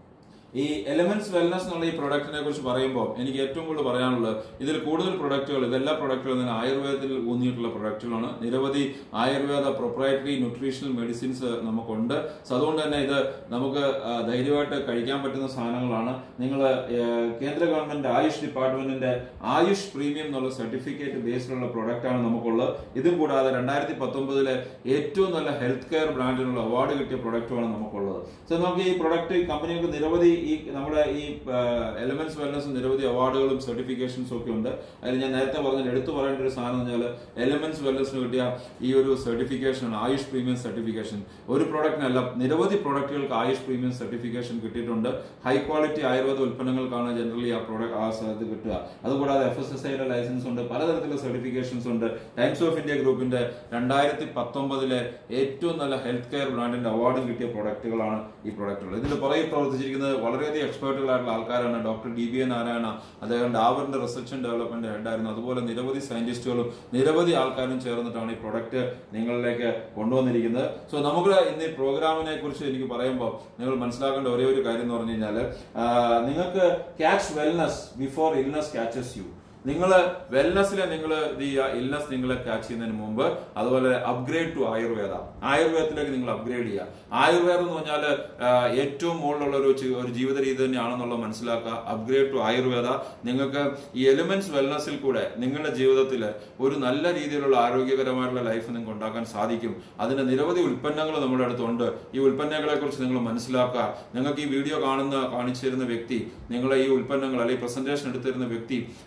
[SPEAKER 1] ഈ എലമെന്റ്സ് വെൽനസ് എന്നുള്ള ഈ പ്രൊഡക്റ്റിനെ കുറിച്ച് പറയുമ്പോൾ എനിക്ക് ഏറ്റവും കൂടുതൽ പറയാനുള്ളത് ഇതിൽ കൂടുതൽ പ്രൊഡക്റ്റുകൾ ഇതെല്ലാ പ്രൊഡക്റ്റുകളും തന്നെ ആയുർവേദത്തിൽ ഊന്നിയിട്ടുള്ള പ്രൊഡക്റ്റുകളാണ് നിരവധി ആയുർവേദ പ്രൊപ്രൈറ്ററി ന്യൂട്രീഷണൽ മെഡിസിൻസ് നമുക്കുണ്ട് സോ അതുകൊണ്ട് തന്നെ ഇത് നമുക്ക് ആ, ധൈര്യമായിട്ട് കഴിക്കാൻ പറ്റുന്ന സാധനങ്ങളാണ് നിങ്ങൾ കേന്ദ്ര ഗവൺമെന്റ് ആയുഷ് ഡിപ്പാർട്ട്മെന്റിന്റെ ആയുഷ് പ്രീമിയം എന്നുള്ള സർട്ടിഫിക്കറ്റ് ബേസിലുള്ള പ്രൊഡക്റ്റ് ആണ് നമുക്കുള്ളത് ഇതും കൂടാതെ രണ്ടായിരത്തി പത്തൊമ്പതിലെ ഏറ്റവും നല്ല ഹെൽത്ത് കെയർ ബ്രാൻഡിനുള്ള അവാർഡ് കിട്ടിയ പ്രൊഡക്റ്റുമാണ് നമുക്കുള്ളത് സോ നമുക്ക് ഈ പ്രൊഡക്റ്റ് കമ്പനികൾക്ക് നിരവധി ഈ നമ്മുടെ ഈ എലമെന്റ്സ് വെൽനസ് നിരവധി അവാർഡുകളും സർട്ടിഫിക്കേഷൻസും ഒക്കെ ഉണ്ട് അതിൽ ഞാൻ നേരത്തെ പറഞ്ഞ എടുത്തു പറയേണ്ട ഒരു സാധനം എന്ന് പറഞ്ഞാൽ എലമെന്റ്സ് വെൽനസിന് കിട്ടിയ ഈ ഒരു സർട്ടിഫിക്കേഷൻ ആണ് ആയുഷ് പ്രീമിയം സർട്ടിഫിക്കേഷൻ ഒരു പ്രൊഡക്റ്റിനല്ല നിരവധി പ്രൊഡക്റ്റുകൾക്ക് ആയുഷ് പ്രീമിയം സർട്ടിഫിക്കേഷൻ കിട്ടിയിട്ടുണ്ട് ഹൈ ക്വാളിറ്റി ആയുർവേദ ഉൽപ്പന്നങ്ങൾക്കാണ് ജനറലി ആ പ്രോഡക്റ്റ് ആ സ്ഥലത്ത് കിട്ടുക അതുകൂടാതെ എഫ് എസ് എസ് ഐയുടെ ലൈസൻസ് ഉണ്ട് പലതരത്തിലുള്ള സർട്ടിഫിക്കേഷൻസ് ഉണ്ട് ടൈംസ് ഓഫ് ഇന്ത്യ ഗ്രൂപ്പിന്റെ രണ്ടായിരത്തി പത്തൊമ്പതിലെ ഏറ്റവും നല്ല ഹെൽത്ത് കെയർ ബ്രാൻഡിന്റെ അവാർഡും കിട്ടിയ പ്രൊഡക്റ്റുകളാണ് ഈ പ്രൊഡക്റ്റുകൾ ഇതിന്റെ പുറകെ പ്രവർത്തിച്ചിരിക്കുന്നത് വളരെയധികം എക്സ്പേർട്ടുകളായിട്ടുള്ള ആൾക്കാരാണ് doctor D B A Narayana അദ്ദേഹം ഡാവറിന്റെ റിസർച്ച് ആൻഡ് ഡെവലപ്മെന്റ് ഹെഡായിരുന്നു അതുപോലെ നിരവധി സയന്റിസ്റ്റുകളും നിരവധി ആൾക്കാരും ചേർന്നിട്ടാണ് ഈ പ്രൊഡക്റ്റ് നിങ്ങളിലേക്ക് കൊണ്ടുവന്നിരിക്കുന്നത് സോ നമുക്ക് ഇന്ന് ഈ പ്രോഗ്രാമിനെ കുറിച്ച് എനിക്ക് പറയുമ്പോൾ നിങ്ങൾ മനസ്സിലാക്കേണ്ട ഒരേ ഒരു കാര്യം എന്ന് പറഞ്ഞു കഴിഞ്ഞാൽ നിങ്ങൾക്ക് catch wellness before illness catches you നിങ്ങൾ വെൽനസ്സിലെ നിങ്ങൾ ഇത് ചെയ്യുക ഇൽനസ് നിങ്ങളെ ക്യാച്ച് ചെയ്യുന്നതിന് മുമ്പ് അതുപോലെ അപ്ഗ്രേഡ് ടു ആയുർവേദ ആയുർവേദത്തിലേക്ക് നിങ്ങൾ അപ്ഗ്രേഡ് ചെയ്യുക ആയുർവേദം എന്ന് പറഞ്ഞാൽ ഏറ്റവും മുകളിലുള്ള ഒരു ചി- ഒരു ജീവിത രീതി തന്നെയാണെന്നുള്ളത് മനസ്സിലാക്കുക അപ്ഗ്രേഡ് ടു ആയുർവേദ നിങ്ങൾക്ക് ഈ എലിമെന്റ്സ് വെൽനസ്സിൽ കൂടെ നിങ്ങളുടെ ജീവിതത്തിൽ ഒരു നല്ല രീതിയിലുള്ള ആരോഗ്യകരമായിട്ടുള്ള ലൈഫ് നിങ്ങൾക്ക് ഉണ്ടാക്കാൻ സാധിക്കും അതിന്റെ നിരവധി ഉൽപ്പന്നങ്ങൾ നമ്മുടെ അടുത്തുണ്ട് ഈ ഉൽപ്പന്നങ്ങളെ കുറിച്ച് നിങ്ങൾ മനസ്സിലാക്കുക നിങ്ങൾക്ക് ഈ വീഡിയോ കാണുന്ന കാണിച്ചു തരുന്ന വ്യക്തി നിങ്ങളെ ഈ ഉൽപ്പന്നങ്ങൾ അല്ലെങ്കിൽ പ്രസന്റേഷൻ എടുത്തിരുന്ന വ്യക്തി ഈ ഉൽപ്പന്ന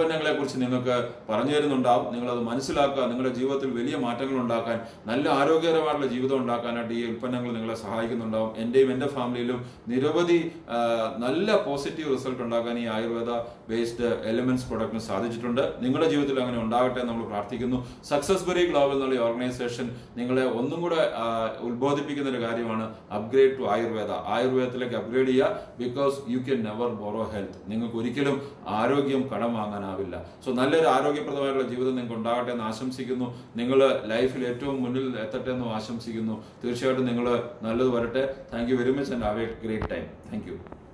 [SPEAKER 1] ഉൽപ്പന്നങ്ങളെ കുറിച്ച് നിങ്ങൾക്ക് പറഞ്ഞു തരുന്നുണ്ടാവും നിങ്ങളത് മനസ്സിലാക്കുക നിങ്ങളുടെ ജീവിതത്തിൽ വലിയ മാറ്റങ്ങൾ ഉണ്ടാക്കാൻ നല്ല ആരോഗ്യകരമായിട്ടുള്ള ജീവിതം ഉണ്ടാക്കാനായിട്ട് ഈ ഉൽപ്പന്നങ്ങൾ നിങ്ങളെ സഹായിക്കുന്നുണ്ടാവും എൻ്റെയും എൻ്റെ ഫാമിലിയിലും നിരവധി ആ, നല്ല പോസിറ്റീവ് റിസൾട്ട് ഉണ്ടാക്കാൻ ഈ ആയുർവേദ ബേസ്ഡ് എലിമെന്റ്സ് പ്രൊഡക്റ്റിന് സാധിച്ചിട്ടുണ്ട് നിങ്ങളുടെ ജീവിതത്തിൽ അങ്ങനെ ഉണ്ടാകട്ടെ എന്ന് നമ്മൾ പ്രാർത്ഥിക്കുന്നു സക്സസ് ബെറി ഗ്ലോബൽ എന്നുള്ള ഈ ഓർഗനൈസേഷൻ നിങ്ങളെ ഒന്നും കൂടെ ആ, ഉത്ബോധിപ്പിക്കുന്ന ഒരു കാര്യമാണ് അപ്ഗ്രേഡ് ടു ആയുർവേദ ആയുർവേദത്തിലേക്ക് അപ്ഗ്രേഡ് ചെയ്യുക because you can never borrow health നിങ്ങൾക്ക് ഒരിക്കലും ആരോഗ്യം കടം വാങ്ങാനാവില്ല സോ നല്ലൊരു ആരോഗ്യപ്രദമായിട്ടുള്ള ജീവിതം നിങ്ങൾക്ക് ഉണ്ടാകട്ടെ എന്ന് ആശംസിക്കുന്നു നിങ്ങൾ ലൈഫിൽ ഏറ്റവും മുന്നിൽ എത്തട്ടെ എന്നും ആശംസിക്കുന്നു തീർച്ചയായിട്ടും നിങ്ങൾ നല്ലത് വരട്ടെ thank you very much and have a great time thank U